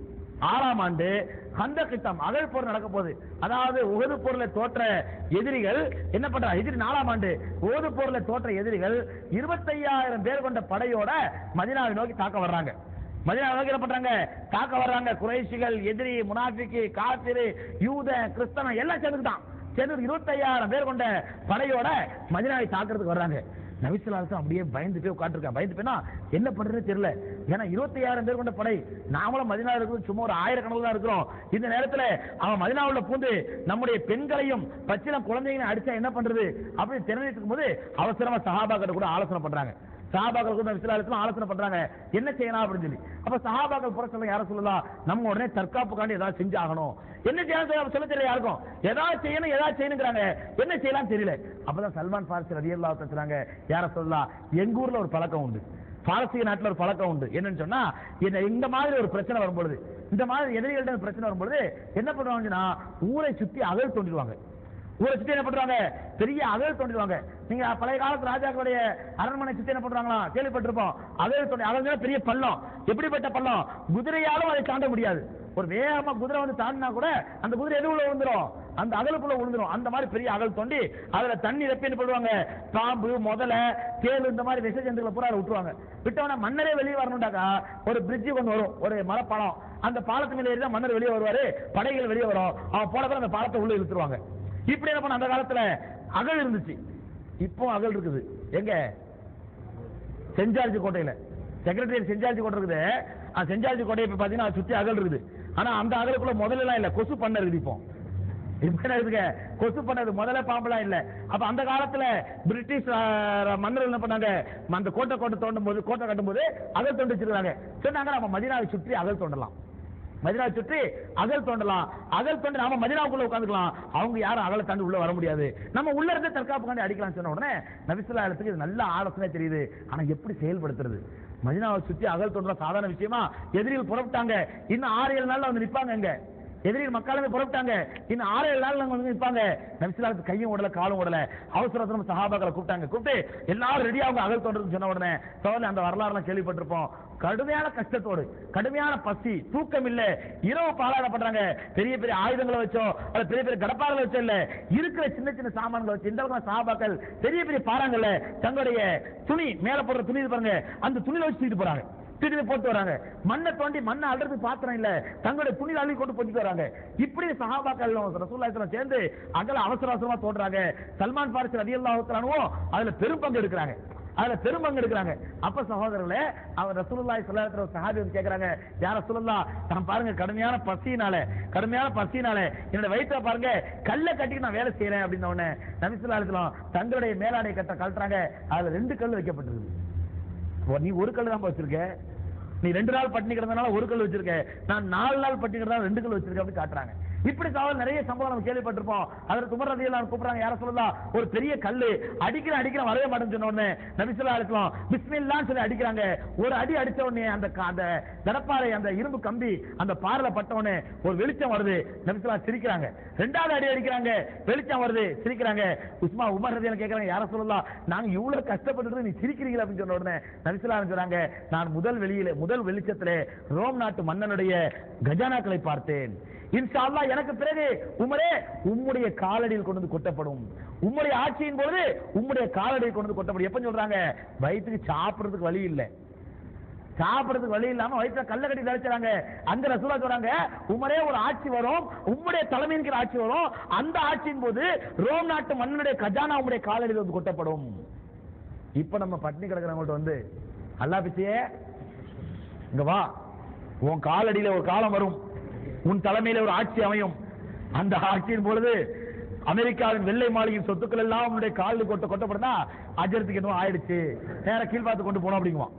ஆறாம் ஆண்டு ஹந்தக் யுத்தம் அகழ் போர் நடக்க போகுது அதாவது உகது போர்ல தோற்ற எதிரிகள் என்ன பண்றாங்க ஹிஜ்ரி நாலாம் ஆண்டு உகது போர்ல தோற்ற எதிரிகள் இருபத்தையாயிரம் பேர் கொண்ட படையோட மதினாவை நோக்கி தாக்க வர்றாங்க மதினாவை நோக்கி என்ன பண்றாங்க தாக்க வர்றாங்க குறைஷிகள் எதிரி முனாஃபிக்கு காத்திரு யூத கிறிஸ்தவன் எல்லாம் சேர்ந்துக்கிட்டான் சேர்ந்து இருபத்தையாயிரம் பேர் கொண்ட படையோட மதினாவை தாக்குறதுக்கு வர்றாங்க நபிசுல்லாசம் அப்படியே பயந்து போய் உட்காந்துருக்கா பயந்து போய்னா என்ன பண்றதுன்னு தெரியல ஏன்னா இருபத்தையாயிரம் பேர் கொண்ட படை நாமளும் மதினா இருக்கிறது சும்மா ஒரு ஆயிரக்கணக்கில் தான் இருக்கிறோம் இந்த நேரத்துல அவன் மதினாவுல பூந்து நம்முடைய பெண்களையும் பச்சிலம் குழந்தைகளை அடிச்சா என்ன பண்றது அப்படி தெரிஞ்சிருக்கும் போது அவசரமா சஹாபாக்கிட்ட கூட ஆலோசனை பண்றாங்க சஹாபாக்கள் கூட விசாரத்துல ஆலோசனை பண்றாங்க என்ன செய்யலாம் அப்படின்னு சொல்லி அப்ப சஹாபாக்கள் புற சொல்ல யார சொல்லலாம் நம்ம உடனே தற்காப்புக்காண்டி ஏதாவது செஞ்சாகணும் என்ன செய்யலாம் சொல்ல தெரியல யாருக்கும் ஏதாவது செய்யணும் ஏதாவது செய்யணுங்கிறாங்க என்ன செய்யலாம் தெரியல அப்பதான் சல்மான் பாரிஸ் ரவி அல்லா பேசுறாங்க யார சொல்லலாம் எங்க ஊர்ல ஒரு பழக்கம் உண்டு பாரசீக நாட்டுல ஒரு பழக்கம் உண்டு என்னன்னு சொன்னா இந்த இந்த மாதிரி ஒரு பிரச்சனை வரும்பொழுது இந்த மாதிரி எதிரிகள்ட்ட பிரச்சனை வரும்பொழுது என்ன பண்ணுவாங்கன்னா ஊரை சுத்தி அகல் தோண்டிடுவாங்க ஊரை சுத்தி என்ன பண்றாங்க பெரிய அகல் தோண்டிடுவாங்க நீங்க பழைய காலத்து ராஜாக்களுடைய அரண்மனை சுத்தி என்ன பண்றாங்களா கேள்விப்பட்டிருப்போம் அகல் தோண்டி அகல் பெரிய பள்ளம் எப்படிப்பட்ட பள்ளம் குதிரையாலும் அதை தாண்ட முடியாது ஒரு வேகமா குதிரை வந்து தாண்டினா கூட அந்த குதிரை எது உள்ள விழுந்துரும் அந்த அகலுக்குள்ள விழுந்துரும் அந்த மாதிரி பெரிய அகல் தோண்டி அதுல தண்ணி ரெப்பி என்ன பண்ணுவாங்க பாம்பு முதல தேல் இந்த மாதிரி விஷ ஜந்துக்களை பூரா அதுல விட்டுருவாங்க விட்டவன மன்னரே வெளியே வரணும்டாக்கா ஒரு பிரிட்ஜ் கொண்டு வரும் ஒரு மலைப்பாலம் அந்த பாலத்து மேல ஏறி தான் மன்னர் வெளியே வருவாரு படைகள் வெளியே வரும் அவன் போனப்ப அந்த பாலத்தை உள்ள இழுத்துருவாங்க இப்படி என்ன பண்ண அந்த காலத்துல அகல் இருந்துச்சு இப்போ அகல் இருக்குது எங்க செஞ்சார்ஜி கோட்டையில செக்ரட்டரியட் செஞ்சார்ஜி கோட்டை இருக்குது அந்த செஞ்சார்ஜி கோட்டை இப்ப பாத்தீங்கன்னா அது சுத்தி அகல் இருக்குது ஆனா அந்த அகலுக்குள்ள முதல்ல எல்லாம் இல்ல கொசு பண்ண இருக்குது இப்போ இப்ப என்ன இருக்குங்க கொசு பண்ணது முதல்ல பாம்பெல்லாம் இல்ல அப்ப அந்த காலத்துல பிரிட்டிஷ் ஆ, மன்னர்கள் என்ன பண்ணாங்க அந்த கோட்டை கோட்டை தோண்டும் போது கோட்டை கட்டும் போது அகல் தோண்டி வச்சிருக்காங்க சொன்னாங்க நம்ம மதினாவை சுற்றி அகல் தோண்டலாம் மதினாவை சுற்றி அகல் தோண்டலாம் அகல் தோண்டி நாம மதினாவுக்குள்ள உட்காந்துக்கலாம் அவங்க யாரும் அகலை தாண்டி உள்ள வர முடியாது நம்ம உள்ள இருந்து தற்காப்பு காண்டி அடிக்கலாம் சொன்ன உடனே நபிசுல்லா இடத்துக்கு இது நல்ல ஆலோசனை தெரியுது ஆனா எப்படி செயல்படுத்துறது மதினாவை சுற்றி அகல் தோன்றலாம் சாதாரண விஷயமா எதிரிகள் புறப்பட்டாங்க இன்னும் ஆறு ஏழு நாள்ல வந்து நிப்பாங்க அங்க எதிரிகள் மக்களுமே புறப்பட்டாங்க இன்னும் ஆறு ஏழு நாள் அங்க வந்து நிப்பாங்க நபிசுல்லாவுக்கு கையும் உடல காலும் உடல அவசர அவசரம் சஹாபாக்களை கூப்பிட்டாங்க கூப்பிட்டு எல்லாரும் ரெடியா அவங்க அகல் தோன்றதுன்னு சொன்ன உடனே சோழ அந்த வரலாறுலாம் கேள்விப்பட்டிருப்போம் கடுமையான கஷ்டத்தோடு கடுமையான பசி தூக்கம் இல்ல இரவு பாலாட பண்றாங்க பெரிய பெரிய ஆயுதங்களை வச்சோ அல்ல பெரிய பெரிய கடப்பாகளை வச்சோ இல்ல இருக்கிற சின்ன சின்ன சாமான்களை வச்சு இந்த அளவுக்கு சாபாக்கள் பெரிய பெரிய பாறாங்கல்ல தங்களுடைய துணி மேல போடுற துணி இது பாருங்க அந்த துணியில வச்சு தூக்கிட்டு போறாங்க தூக்கிட்டு போட்டு வராங்க மண்ணை தோண்டி மண்ணை அல்றது பாத்திரம் இல்ல தங்களுடைய துணி அள்ளி கொண்டு போட்டு வராங்க இப்படி சஹாபாக்கள் ரசூல்லாத்துல சேர்ந்து அகல அவசர அவசரமா தோன்றாங்க சல்மான் பாரிஸ் ரதியல்லாஹு அதுல பெரும் பங்கு எடுக்கிறாங்க அதுல பெரும் பங்கு எடுக்கிறாங்க அப்ப சகோதரர்களே அவர் ரசூலுல்லாஹி ஸல்லல்லாஹு அலைஹி வஸல்லம் சஹாபி வந்து கேக்குறாங்க யார் ரசூலுல்லாஹ் நான் பாருங்க கடுமையான பசியினால கடுமையான பசியினால என்னோட வயிற்ற பாருங்க கல்ல கட்டிட்டு நான் வேலை செய்யறேன் அப்படின்ன உடனே நபி ஸல்லல்லாஹு அலைஹி வஸல்லம் தங்களுடைய மேலாடை கட்ட கழட்டுறாங்க அதுல ரெண்டு கல் வைக்கப்பட்டிருக்கு ஓ, நீ ஒரு கல் தான் வச்சிருக்க நீ ரெண்டு நாள் பட்டினி கிடந்தனால ஒரு கல் வச்சிருக்க நான் நாலு நாள் பட்டினி கிடந்தா ரெண்டு கல் வச்சிருக்கேன் அப்படி காட்டுறாங்க இப்படி சவால் நிறைய சம்பவம் நம்ம கேள்விப்பட்டிருப்போம் அதில் துமர் ரதியெல்லாம் கூப்பிடுறாங்க யார சொல்லலாம் ஒரு பெரிய கல்லு அடிக்கிற அடிக்கிற வரவே மாட்டேன்னு சொன்ன உடனே நபிசுல்லா அலிஸ்லாம் பிஸ்மில்லான்னு சொல்லி அடிக்கிறாங்க ஒரு அடி அடிச்ச உடனே அந்த க- அந்த கடப்பாறை அந்த இரும்பு கம்பி அந்த பார்ல பட்ட உடனே ஒரு வெளிச்சம் வருது நபிசுல்லா சிரிக்கிறாங்க ரெண்டாவது அடி அடிக்கிறாங்க வெளிச்சம் வருது சிரிக்கிறாங்க உஸ்மா உமர் ரதியெல்லாம் கேட்கறாங்க யார சொல்லலாம் நாங்க இவ்வளவு கஷ்டப்பட்டு நீ சிரிக்கிறீங்களா அப்படின்னு சொன்ன உடனே நபிசுல்லா சொல்றாங்க நான் முதல் வெளியில முதல் வெளிச்சத்திலே ரோம் நாட்டு மன்னனுடைய கஜானாக்களை பார்த்தேன் இன்ஷா அல்லாஹ் எனக்கு பிறகு உமரே உம்முடைய காலடியில் கொண்டு வந்து கொட்டப்படும் உம்முடைய ஆட்சியின் பொழுது உம்முடைய காலடியில் கொண்டு வந்து கொட்டப்படும் எப்ப சொல்றாங்க வயிற்றுக்கு சாப்பிடுறதுக்கு வழி இல்லை சாப்பிடுறதுக்கு வழி இல்லாம வயிற்றுல கல்ல கட்டி தரிச்சாங்க அங்க ரசூலா சொல்றாங்க உமரே ஒரு ஆட்சி வரும் உம்முடைய தலைமையின் ஆட்சி வரும் அந்த ஆட்சியின் போது ரோம் நாட்டு மன்னனுடைய கஜானா உம்முடைய காலடியில் வந்து கொட்டப்படும் இப்ப நம்ம பட்டினி கிடக்கிறவங்கள்ட்ட வந்து அல்லா பிச்சையே இங்க வா உன் காலடியில ஒரு காலம் வரும் உன் தலைமையில ஒரு ஆட்சி அமையும் அந்த ஆட்சியின் பொழுது அமெரிக்காவின் வெள்ளை மாளிகையின் சொத்துக்கள் எல்லாம் உன்னுடைய காலில் கொட்ட கொட்டப்படுதா அஜரத்துக்கு என்னவோ ஆயிடுச்சு நேர கீழ்பாத்து கொண்டு போனோம் அப்படிங்குவான்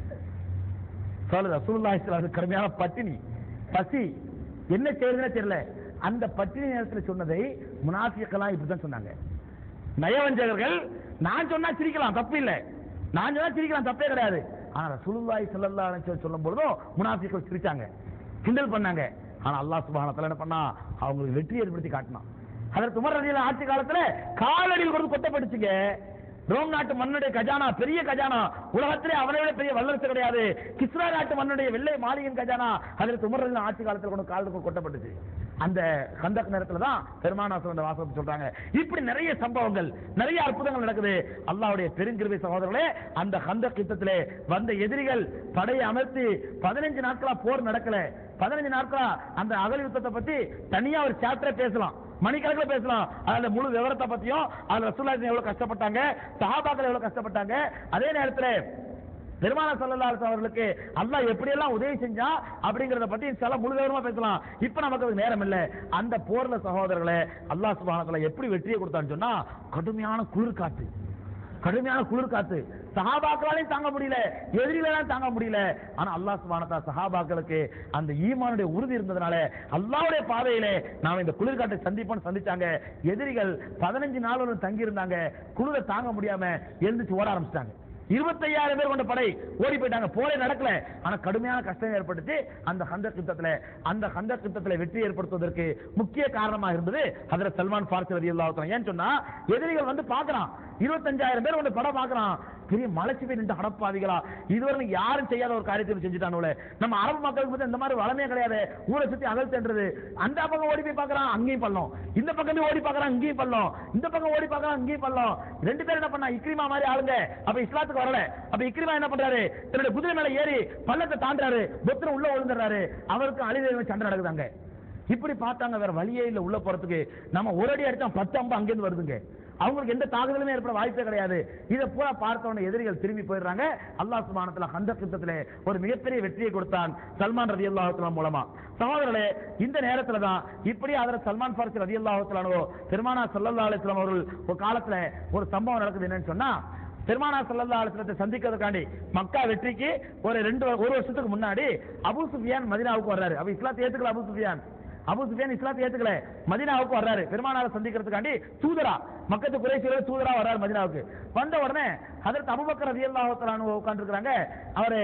சொல்லு ரசூலுல்லாஹி ஸல்லல்லாஹு அலைஹி கடுமையான பட்டினி பசி என்ன செய்யறதுன்னு தெரியல அந்த பட்டினி நேரத்தில் சொன்னதை முனாஃபிக்கெல்லாம் இப்படிதான் சொன்னாங்க நயவஞ்சகர்கள் நான் சொன்னா சிரிக்கலாம் தப்பு இல்ல நான் சொன்னா சிரிக்கலாம் தப்பே கிடையாது ஆனா ரசூலுல்லாஹி ஸல்லல்லாஹு அலைஹி வஸல்லம் சொல்லும் பொழுதும் முனாஃபிக்கள் சிரிச்சாங்க கிண்டல் பண்ணாங்க ஆனா அல்லாஹ் சுப்ஹானஹு வ தஆலா என்ன பண்ணா அவங்களுக்கு வெற்றி ஏற்படுத்தி காட்டினான் அதற்கு உமர் ரலியல்லாஹு ஆட்சி காலத்துல காலடியில் கொண்டு கொட்டப்பட்டுச்சுங்க ரோம் நாட்டு மன்னுடைய கஜானா பெரிய கஜானா உலகத்திலே அவனை விட பெரிய வல்லரசு கிடையாது கிஸ்ரா நாட்டு மன்னுடைய வெள்ளை மாளிகையின் கஜானா அதற்கு உமர் ரலியல்லாஹு ஆட்சி காலத்துல கொண்டு காலத்துக்கு கொட்டப்பட்டுச்சு அந்த கந்தக் நேரத்துல தான் பெருமானாசம் அந்த வாசகத்தை சொல்றாங்க இப்படி நிறைய சம்பவங்கள் நிறைய அற்புதங்கள் நடக்குது அல்லாஹ்வுடைய பெருங்கிருவை சகோதரர்களே அந்த கந்தக் யுத்தத்திலே வந்த எதிரிகள் படையை அமர்த்தி பதினஞ்சு நாட்களா போர் நடக்கல பதினஞ்சு நாட்களா அந்த அகல் யுத்தத்தை பத்தி தனியா ஒரு சாப்டரே பேசலாம் மணிக்கணக்கில் பேசலாம் அதுல முழு விவரத்தை பத்தியும் அதுல ரசூலுல்லாஹி எவ்வளவு கஷ்டப்பட்டாங்க சஹாபாக்கள் எவ்வளவு கஷ்டப்பட்டாங்க அதே நேரத்துல பெருமான சல்லல்லாஹு அவர்களுக்கு அல்லாஹ் எப்படியெல்லாம் உதவி செஞ்சா அப்படிங்கறத பத்தி சில முழு விவரமா பேசலாம் இப்ப நமக்கு அதுக்கு நேரம் இல்ல அந்த போர்ல சகோதரர்களே அல்லாஹ் சுப்ஹானஹு வ தஆலா எப்படி வெற்றியை கொடுத்தான்னு சொன்னா கடுமையான குளிர் காத்து கடுமையான குளிர் காத்து சஹாபாக்களாலையும் தாங்க முடியல எதிரிகளாலும் தாங்க முடியல ஆனா அல்லாஹ் சுப்ஹானஹு சஹாபாக்களுக்கு அந்த ஈமானுடைய உறுதி இருந்ததுனால அல்லாஹ்வுடைய பாதையிலே நாம் இந்த குளிர் காட்டை சந்திப்போம் சந்திச்சாங்க எதிரிகள் பதினஞ்சு நாள் ஒரு தங்கி இருந்தாங்க குளிரை தாங்க முடியாம எழுந்துச்சு ஓட ஆரம்பிச்சிட்டாங்க இருபத்தையாயிரம் பேர் கொண்ட படை ஓடி போயிட்டாங்க போரே நடக்கல ஆனா கடுமையான கஷ்டம் ஏற்பட்டுச்சு அந்த ஹந்த யுத்தத்துல அந்த ஹந்த யுத்தத்துல வெற்றி ஏற்படுத்துவதற்கு முக்கிய காரணமா இருந்தது அதுல சல்மான் ஃபார்சி ரதி ஏன்னு சொன்னா எதிரிகள் வந்து பாக்குறான் இருபத்தஞ்சாயிரம் பேர் கொண்ட படம் பாக்குறான் பெரிய மலைச்சு போய் நின்று அடப்பாவிகளா இதுவரை யாரும் செய்யாத ஒரு காரியத்தை செஞ்சுட்டானுல நம்ம அரபு மக்களுக்கு வந்து இந்த மாதிரி வளமே கிடையாது ஊரை சுத்தி அகல் சென்றது அந்த பக்கம் ஓடி போய் பாக்குறான் அங்கேயும் பள்ளம் இந்த பக்கம் ஓடி பாக்குறான் இங்கேயும் பள்ளம் இந்த பக்கம் ஓடி பாக்குறான் இங்கேயும் பள்ளம் ரெண்டு பேரும் என்ன பண்ணா இக்ரிமா மாதிரி ஆளுங்க அப்ப இஸ்லாத்துக்கு வரல அப்ப இக்ரிமா என்ன பண்றாரு தன்னுடைய குதிரை மேல ஏறி பள்ளத்தை தாண்டாரு புத்தரை உள்ள விழுந்துறாரு அவருக்கு அழிவு சண்டை நடக்குதாங்க இப்படி பார்த்தாங்க வேற வழியே இல்ல உள்ள போறதுக்கு நம்ம ஒரு அடி அடிச்சா பத்து அம்பு அங்கிருந்து வருதுங்க அவங்களுக்கு எந்த தாக்குதலுமே ஏற்பட வாய்ப்பே கிடையாது இதை பூரா பார்த்தவன எதிரிகள் திரும்பி போயிடுறாங்க அல்லாஹ் சுபானத்துல ஹந்த யுத்தத்திலே ஒரு மிகப்பெரிய வெற்றியை கொடுத்தான் சல்மான் ரதி அல்லாஹத்துல மூலமா சகோதரர்களே இந்த நேரத்துல தான் இப்படி அதில் சல்மான் ஃபாரிசி ரதி அல்லாஹத்துலானோ பெருமானா சல்லல்லா அலிஸ்லாம் அவர்கள் ஒரு காலத்துல ஒரு சம்பவம் நடக்குது என்னன்னு சொன்னா பெருமானா சல்லல்லா அலிஸ்லத்தை சந்திக்கிறதுக்காண்டி மக்கா வெற்றிக்கு ஒரு ரெண்டு ஒரு வருஷத்துக்கு முன்னாடி அபு சுஃபியான் மதினாவுக்கு வர்றாரு அப்ப இஸ்லாத்தை ஏத்துக்கல அபு சுஃபியான் அபு சுஃபியான் இஸ்லாத்தை ஏத்துக்கல மதினாவுக்கு வர்றாரு பெருமானாரை சந்திக்கிறதுக்காண்டி தூதரா மக்கத்து குறைசியோட தூதரா வர்றாரு மதினாவுக்கு வந்த உடனே அதற்கு அபுபக்கர் ரலியல்லாஹு தஆலா உட்கார்ந்துருக்காங்க அவரு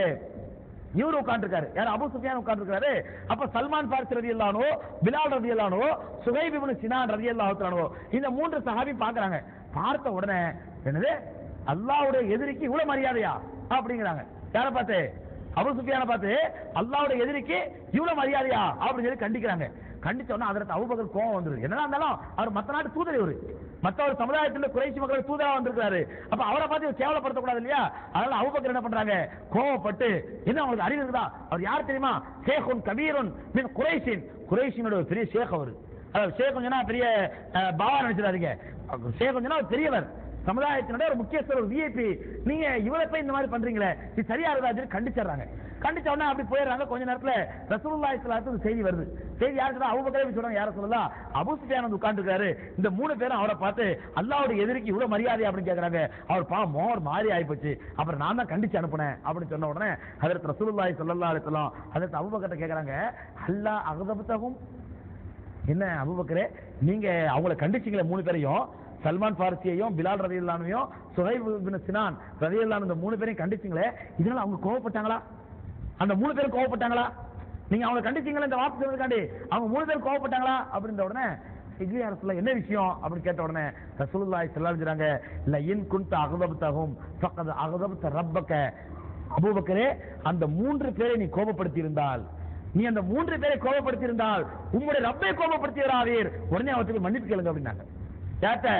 இவரு உட்கார்ந்துருக்காரு யார் அபு சுஃபியான் உட்கார்ந்துருக்காரு அப்ப சல்மான் ஃபாரிஸ் ரலியல்லாஹு பிலால் ரலியல்லாஹு சுஹைப் இப்னு சினான் ரலியல்லாஹு தஆலா இந்த மூன்று சஹாபி பார்க்கறாங்க பார்த்த உடனே என்னது அல்லாஹ்வுடைய எதிரிக்கு இவ்வளவு மரியாதையா அப்படிங்கிறாங்க யார பார்த்து அபு சுஃபியான பார்த்து அல்லாஹ்வுடைய எதிரிக்கு இவ்வளவு மரியாதையா அப்படின்னு சொல்லி கண்டிக்கிறாங்க கண்டிச்ச உடனே அதற்கு அபுபக்கர் கோவம் வந்துருது என்னதான் இருந்தாலும் அவர் மத்த நாட்டு தூதர் இவரு மத்த ஒரு சமுதாயத்துல குறைசி மக்கள் தூதரா வந்திருக்காரு அப்ப அவரை பார்த்து இவர் கேவலப்படுத்தக்கூடாது இல்லையா அதனால அபுபக்கர் என்ன பண்றாங்க கோவப்பட்டு என்ன அவங்களுக்கு அறிவு இருக்குதா அவர் யார் தெரியுமா ஷேகுன் கபீருன் மின் குறைஷின் குறைஷினோட ஒரு பெரிய ஷேக் அவர் அதாவது ஷேக் சொன்னா பெரிய அஹ், பாவா நினைச்சிடாதீங்க ஷேக் சொன்னா ஒரு பெரியவர் சமுதாயத்தினுடைய ஒரு முக்கியஸ்தர் ஒரு விஐபி நீங்க இவ்வளவு போய் இந்த மாதிரி பண்றீங்களே இது சரியா இருக்காது கண்டிச்சிடுறாங்க கண்டிச்ச உடனே அப்படி போயிடுறாங்க கொஞ்ச நேரத்துல ரசூலுல்லாஹி ஸல்லல்லாஹு அலைஹி வஸல்லம் செய்தி வருது செய்தி யாருக்கு தான் அபூபக்கரே சொல்றாங்க யார சொல்லலாம் அபூ சுஃபியான் வந்து உட்கார்ந்துருக்காரு இந்த மூணு பேரும் அவரை பார்த்து அல்லாஹ்வுடைய எதிரிக்கு இவ்வளவு மரியாதை அப்படின்னு கேக்குறாங்க அவர் பாவம் மோர் மாறி ஆயிப்போச்சு அப்புறம் நான் தான் கண்டிச்சு அனுப்புனேன் அப்படின்னு சொன்ன உடனே ஹஜரத் ரசூலுல்லாஹி ஸல்லல்லாஹு அலைஹி வஸல்லம் ஹஜரத் அபூபக்கர்ட்ட கேக்குறாங்க அல்லாஹ் அகதபத்தகும் என்ன அபுபக்கரே நீங்க அவங்கள கண்டிச்சீங்களே மூணு பேரையும் சல்மான் ஃபாரிசியையும் பிலால் ரதி இல்லாமையும் சுஹைப் பின் சினான் ரதி இந்த மூணு பேரையும் கண்டிச்சீங்களே இதனால அவங்க கோவப்பட்டாங்களா அந்த மூணு பேரும் கோவப்பட்டாங்களா நீங்க அவங்க கண்டிச்சீங்களே இந்த வார்த்தை சொன்னதுக்காண்டி அவங்க மூணு பேரும் கோவப்பட்டாங்களா அப்படின்ற உடனே இல்லையா ரசூலுல்லாஹ் என்ன விஷயம் அப்படின்னு கேட்ட உடனே ரசூலுல்லாஹி ஸல்லல்லாஹு அலைஹி வஸல்லம் இல்ல இன் குன்த அகதபத்தஹும் ஃபக்கத் அகதபத்த ரப்பக அபூபக்கரே அந்த மூன்று பேரை நீ கோபப்படுத்தி இருந்தால் நீ அந்த மூன்று பேரை கோபப்படுத்தி இருந்தால் உம்முடைய ரப்பை கோபப்படுத்தி வராதீர் உடனே அவற்றுக்கு மன்னிப்பு கேளுங்க அப்படின்னாங்க கேட்ட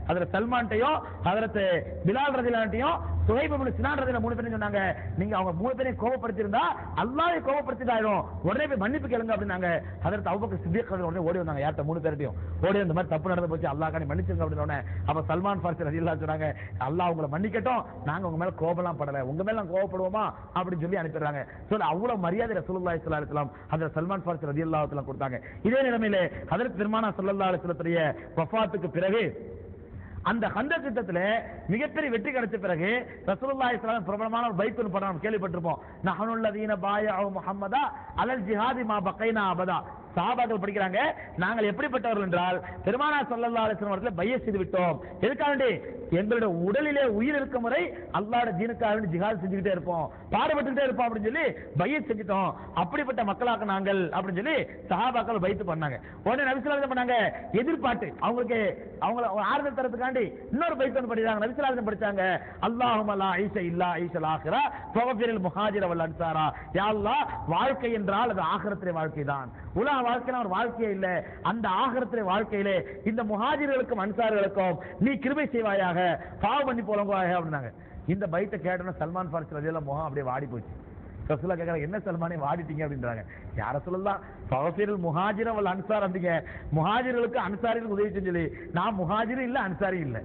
அதுல சல்மான்ட்டையும் அதற்கு பிலால் ரதிலான்ட்டையும் சுஹைப் இப்னு சினான் ரதில மூணு பேரும் சொன்னாங்க நீங்க அவங்க மூணு பேரையும் கோபப்படுத்தி இருந்தா அல்லாஹ்வை கோபப்படுத்திட்டாயிரும் உடனே போய் மன்னிப்பு கேளுங்க அப்படின்னாங்க அதற்கு அவுபக்கர் சித்திக் ரதி உடனே ஓடி வந்தாங்க யார்ட்ட மூணு பேர்ட்டையும் ஓடி இந்த மாதிரி தப்பு நடந்து போச்சு அல்லாஹ் காணி மன்னிச்சுங்க அப்படின்னு உடனே அப்ப சல்மான் ஃபார்சி ரதியல்லாஹு சொன்னாங்க அல்லாஹ் உங்களை மன்னிக்கட்டும் நாங்க உங்க மேல கோபம்லாம் படல உங்க மேல நாங்க கோபப்படுவோமா அப்படின்னு சொல்லி அனுப்பிடுறாங்க சொல்ல அவ்வளவு மரியாதை ரசூலுல்லாஹி ஸல்லல்லாஹு அலைஹி வஸல்லம் ஹஜ்ரத் சல்மான் ஃபார்சி ரதியல்லாஹு தஆலா கொடுத்தாங்க இதே நிலைமையிலே ஹஜ்ரத் பெருமானா ஸல்லல்லாஹு அலைஹி வஸல்லத்துடைய வஃபாத்துக்கு பிறகு அந்த ஹந்த யுத்தத்துல மிகப்பெரிய வெற்றி கிடைச்ச பிறகு ரசூலுல்லாஹி ஸல்லல்லாஹு அலைஹி வஸல்லம் பிரபலமான ஒரு பைத் ஒன்று படம் கேள்விப்பட்டிருப்போம் நஹனுல்லதீன பாயஅு முஹம்மதா அலல் ஜிஹாதி மா பகைனா அபதா சஹாபாக்கள் படிக்கிறாங்க நாங்கள் எப்படிப்பட்டவர்கள் என்றால் பெருமானா ஸல்லல்லாஹு அலைஹி வஸல்லம் அவர்களை பைய செய்து விட்டோம் எதுக்காக வேண்டி எங்களுடைய உடலிலே உயிர் இருக்கும் வரை அல்லாஹ்வுடைய தீனுக்காக வேண்டி ஜிஹாத் செஞ்சுக்கிட்டே இருப்போம் பாடுபட்டுக்கிட்டே இருப்போம் அப்படின்னு சொல்லி பைய செஞ்சுட்டோம் அப்படிப்பட்ட மக்களாக நாங்கள் அப்படின்னு சொல்லி சஹாபாக்கள் பைத்து பண்ணாங்க உடனே நபிசுல்லா என்ன பண்ணாங்க எதிர்பார்த்து அவங்களுக்கு அவங்கள ஆறுதல் தரத்துக்காண்டி இன்னொரு பைத்து ஒன்று படிச்சாங்க நபிசுல்லா படிச்சாங்க அல்லாஹும் அல்லா ஐஷ இல்லா ஐஷல் ஆஹிரா ஃபவஃபிரில் முஹாஜிர வல் அன்சாரா யா அல்லாஹ் வாழ்க்கை என்றால் அது ஆகிரத்திலே வாழ்க்கை தான் உலக வாழ்க்கையில ஒரு வாழ்க்கையே இல்ல அந்த ஆகிரத்திலே வாழ்க்கையிலே இந்த முஹாஜிர்களுக்கும் அன்சார்களுக்கும் நீ கிருபை செய்வாயாக பாவ பண்ணி போலங்குவாயாக அப்படின்னாங்க இந்த பைத்தை கேட்டோன்னா சல்மான் ஃபாரிஸ் ரதியெல்லாம் முகம் அப்படியே வாடி போச்சு ரசூலா கேட்கறாங்க என்ன சல்மானே வாடிட்டீங்க அப்படின்றாங்க யார சொல்லலாம் பவசீரில் முஹாஜிர வல் அன்சார் அப்படிங்க முஹாஜிர்களுக்கு அன்சாரிகளுக்கு உதவி செஞ்சு நான் முஹாஜிரும் இல்ல அன்சாரி இல்ல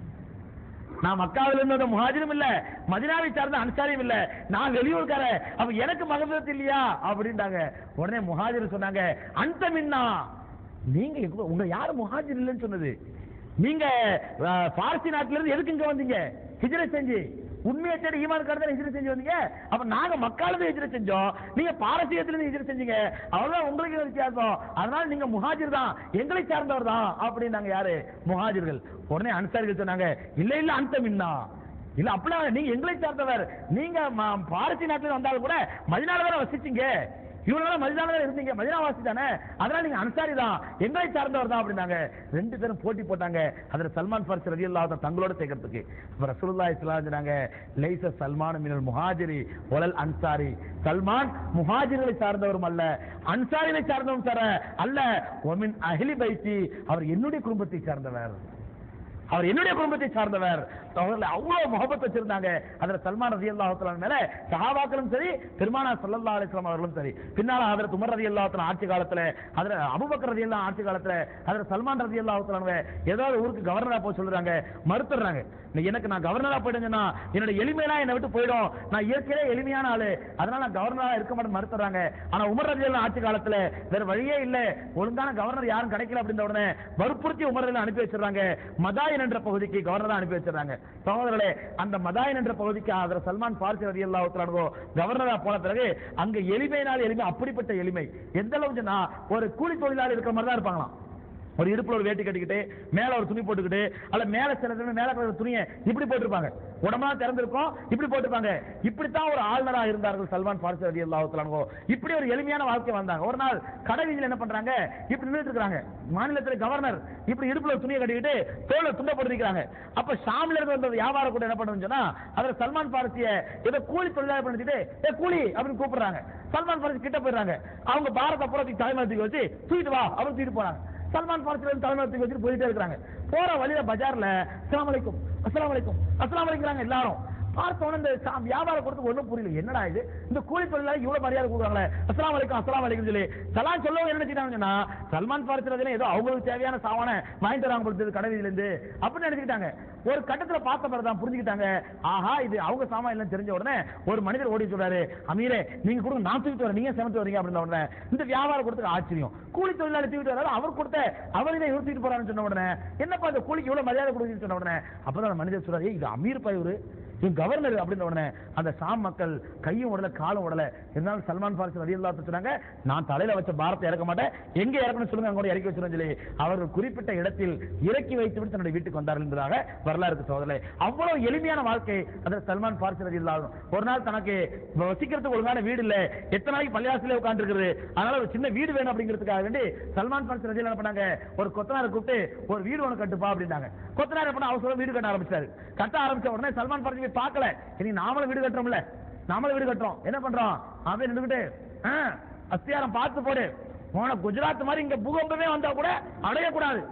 நான் மக்காவில் இருந்த முஹாஜிரும் இல்ல மதினாவை சார்ந்த அன்சாரியும் இல்ல நான் வெளியூர்கார அப்ப எனக்கு மகபத் இல்லையா அப்படின்றாங்க உடனே முஹாஜிர் சொன்னாங்க அந்த மின்னா நீங்க எங்க- உங்க யாரு முஹாஜிர் இல்லைன்னு சொன்னது நீங்க அஹ், பார்சி நாட்டில இருந்து எதுக்கு இங்க வந்தீங்க ஹிஜ்ரத் செஞ்சு உண்மையை தேடி ஈமான் கடந்த ஹிஜ்ரத் செஞ்சு வந்தீங்க அப்ப நாங்க மக்கால இருந்து ஹிஜ்ரத் செஞ்சோம் நீங்க பாரசீகத்துல இருந்து ஹிஜ்ரத் செஞ்சீங்க அவ்வளவுதான் உங்களுக்கு ஒரு வித்தியாசம் அதனால நீங்க முஹாஜிர் தான் எங்களை சார்ந்தவர் தான் அப்படின்னாங்க யாரு முஹாஜிர்கள் உடனே அன்சாரிகள் சொன்னாங்க இல்ல இல்ல அந்த மின்னா இல்ல அப்படிலாம் இல்ல. நீங்க எங்களை சார்ந்தவர் நீங்க ம- பாரசீக நாட்டுல வந்தாலும் கூட மதினால தானே வசிச்சீங்க இவ்வளவு நாள் மதினால தான் இருந்தீங்க மதினா வாசி தானே அதனால நீங்க அன்சாரி தான் எங்களை சார்ந்தவர் தான் அப்படின்னாங்க ரெண்டு பேரும் போட்டி போட்டாங்க அதுல சல்மான் ஃபாரிஸ் ரதி அல்லா தங்களோட சேர்க்கறதுக்கு அப்ப ரசூலுல்லாஹி ஸல்லல்லாஹு அலைஹி சொன்னாங்க லைஸ சல்மான் மினல் முஹாஜிரி வலல் அன்சாரி சல்மான் முஹாஜிர்களை சார்ந்தவரும் அல்ல அன்சாரிகளை சார்ந்தவரும் சார அல்ல ஒமின் அஹ்லி பைத்தி அவர் என்னுடைய குடும்பத்தை சார்ந்தவர் அவர் என்னுடைய குடும்பத்தை சார்ந்தவர் அவர்கள் அவ்வளவு முகப்பத் வச்சிருந்தாங்க அதுல சல்மான் ரதி அல்லாஹத்துல மேல சஹாபாக்களும் சரி பெருமானா சல்லல்லா அலிஸ்லாம் அவர்களும் சரி பின்னால அதற்கு உமர் ரதி அல்லாஹத்துல ஆட்சி காலத்துல அதுல அபுபக்கர் ரதி அல்லா ஆட்சி காலத்துல அதுல சல்மான் ரதி அல்லாஹத்துல ஏதாவது ஊருக்கு கவர்னரா போய் சொல்றாங்க மறுத்துறாங்க நீ எனக்கு நான் கவர்னரா போயிடுங்கன்னா என்னோட எளிமையெல்லாம் என்னை விட்டு போயிடும் நான் இயற்கையிலே எளிமையான ஆளு அதனால நான் கவர்னரா இருக்க மாட்டேன் மறுத்துறாங்க ஆனா உமர் ரதி அல்லா ஆட்சி காலத்துல வேற வழியே இல்ல ஒழுங்கான கவர்னர் யாரும் கிடைக்கல அப்படின்ற உடனே வற்புறுத்தி உமர் ரலியல்லாஹு அனுப்பி வச்சிருக்காங்க மதாயின் என்ற பகுதிக்கு கவர்னரா அனுப்பி வச்சிருக்காங்க சகோதரர்களே அந்த மதாயின் என்ற பகுதிக்கு அதில் சல்மான் பார்சி ரதி அல்லா கவர்னரா போன பிறகு அங்க எளிமையினால் எளிமை அப்படிப்பட்ட எளிமை எந்த அளவுக்கு சொன்னா ஒரு கூலி தொழிலாளி இருக்கிற மாதிரி தான் இருப்பாங்களாம் ஒரு இடுப்புல ஒரு வேட்டி கட்டிக்கிட்டு மேல ஒரு துணி போட்டுக்கிட்டு அல்ல மேல சில சமயம் மேல இருக்கிற துணியை இப்படி போட்டிருப்பாங்க உடம்பெல்லாம் திறந்திருக்கும் இப்படி போட்டிருப்பாங்க இப்படித்தான் ஒரு ஆளுநரா இருந்தார்கள் சல்மான் பார்சி ரதி அல்லாஹ் இப்படி ஒரு எளிமையான வாழ்க்கை வந்தாங்க ஒரு நாள் கடை வீதியில என்ன பண்றாங்க இப்படி நின்றுட்டு இருக்காங்க மாநிலத்துல கவர்னர் இப்படி இடுப்புல ஒரு துணியை கட்டிக்கிட்டு தோலை துண்ட போட்டுருக்காங்க அப்ப ஷாம்ல இருந்து வந்த வியாபார கூட என்ன பண்ணுன்னு சொன்னா அதுல சல்மான் பாரசிய ஏதோ கூலி தொழிலாளி பண்ணிட்டு ஏ கூலி அப்படின்னு கூப்பிடுறாங்க சல்மான் பாரசி கிட்ட போயிடுறாங்க அவங்க பாரத புறத்துக்கு தலைமையத்துக்கு வச்சு தூக்கிட்டு வா அப்படின்னு தூக்கிட்டு போறாங்க சல்மான் பாரசில தலைமையத்துக்கு வச்சுட்டு போயிட்டே இருக்காங்க போற வழியில பஜார்ல அஸ்ஸலாமு அலைக்கும் அஸ்ஸலாமு அலைக்கும் அஸ்ஸலாமு அலைக்கிறாங்க எல்லாரும் பார்த்த உடனே இந்த சா- வியாபாரம் கொடுத்து ஒண்ணும் புரியல என்னடா இது இந்த கூலி தொழிலாளி இவ்வளவு மரியாதை கொடுக்குறாங்களே அஸ்ஸலாமு அலைக்கும் அஸ்ஸலாமு அலைக்கும் சொல்லி சலாம் சொல்லவும் என்ன நினைச்சிட்டாங்கன்னா சல்மான் பாரசில ஏதோ அவங்களுக்கு தேவையான சாமான வாங்கி தராங்க கொடுத்தது கடை வீதியில இருந்து அப்படின்னு நினைச்சுக்கிட்டாங்க ஒரு கட்டத்துல பார்த்த பிறகு தான் புரிஞ்சுக்கிட்டாங்க ஆஹா இது அவங்க சாமான் இல்லைன்னு தெரிஞ்ச உடனே ஒரு மனிதர் ஓடி சொல்றாரு அமீரே நீங்க கொடுங்க நான் தூக்கிட்டு வரேன் நீங்க சமைச்சு வரீங்க அப்படின்ன உடனே இந்த வியாபாரம் கொடுத்து ஆச்சரியம் கூலி தொழிலாளி தூக்கிட்டு வராரு அவர் கொடுத்த அவரே இவர் தூக்கிட்டு போறான்னு சொன்ன உடனே என்னப்பா இந்த கூலிக்கு இவ்வளவு மரியாதை கொடுக்குன்னு சொன்ன உடனே அப்பதான் அந்த மனிதர் சொல்றாரு "ஏய், இது அமீர் பா இவரு இவன் கவர்னர் அப்படின்ற உடனே அந்த சாம் மக்கள் கையும் உடல காலும் உடல இருந்தாலும் சல்மான் பாரிஸ் ரதி அல்லா சொன்னாங்க நான் தலையில வச்ச பாரத்தை இறக்க மாட்டேன் எங்க இறக்கணும் சொல்லுங்க அங்க கூட இறக்கி வச்சிருன்னு சொல்லி அவர்கள் குறிப்பிட்ட இடத்தில் இறக்கி வைத்து விட்டு தன்னுடைய வீட்டுக்கு வந்தார்கள் என்பதாக வரலாறு இருக்கு சோதரே அவ்வளவு எளிமையான வாழ்க்கை அதில் சல்மான் பாரிஸ் ரதி அல்லா ஒரு நாள் தனக்கு வசிக்கிறதுக்கு ஒழுங்கான வீடு இல்ல எத்தனை நாளைக்கு பள்ளியாசிலே உட்கார்ந்து இருக்குது அதனால ஒரு சின்ன வீடு வேணும் அப்படிங்கிறதுக்காக வேண்டி சல்மான் பாரிஸ் ரதி என்ன பண்ணாங்க ஒரு கொத்தனாரை கூப்பிட்டு ஒரு வீடு ஒன்று கட்டுப்பா அப்படின்னாங்க கொத்தனார் என்ன பண்ண அவசரம் வீடு கட்ட ஆரம்பிச்சாரு கட்ட ஆரம்பிச்ச உடனே சல்மான் பாரிஸ் போய் பார்க்கல இனி நாமளும் வீடு கட்டுறோம்ல நாமளும் வீடு கட்டுறோம் என்ன பண்றோம் அவன் நின்றுகிட்டு ஆ, அஸ்தியாரம் பார்த்து போடு போன குஜராத் மாதிரி இங்க பூகம்பமே வந்தா கூட அடையக்கூடாது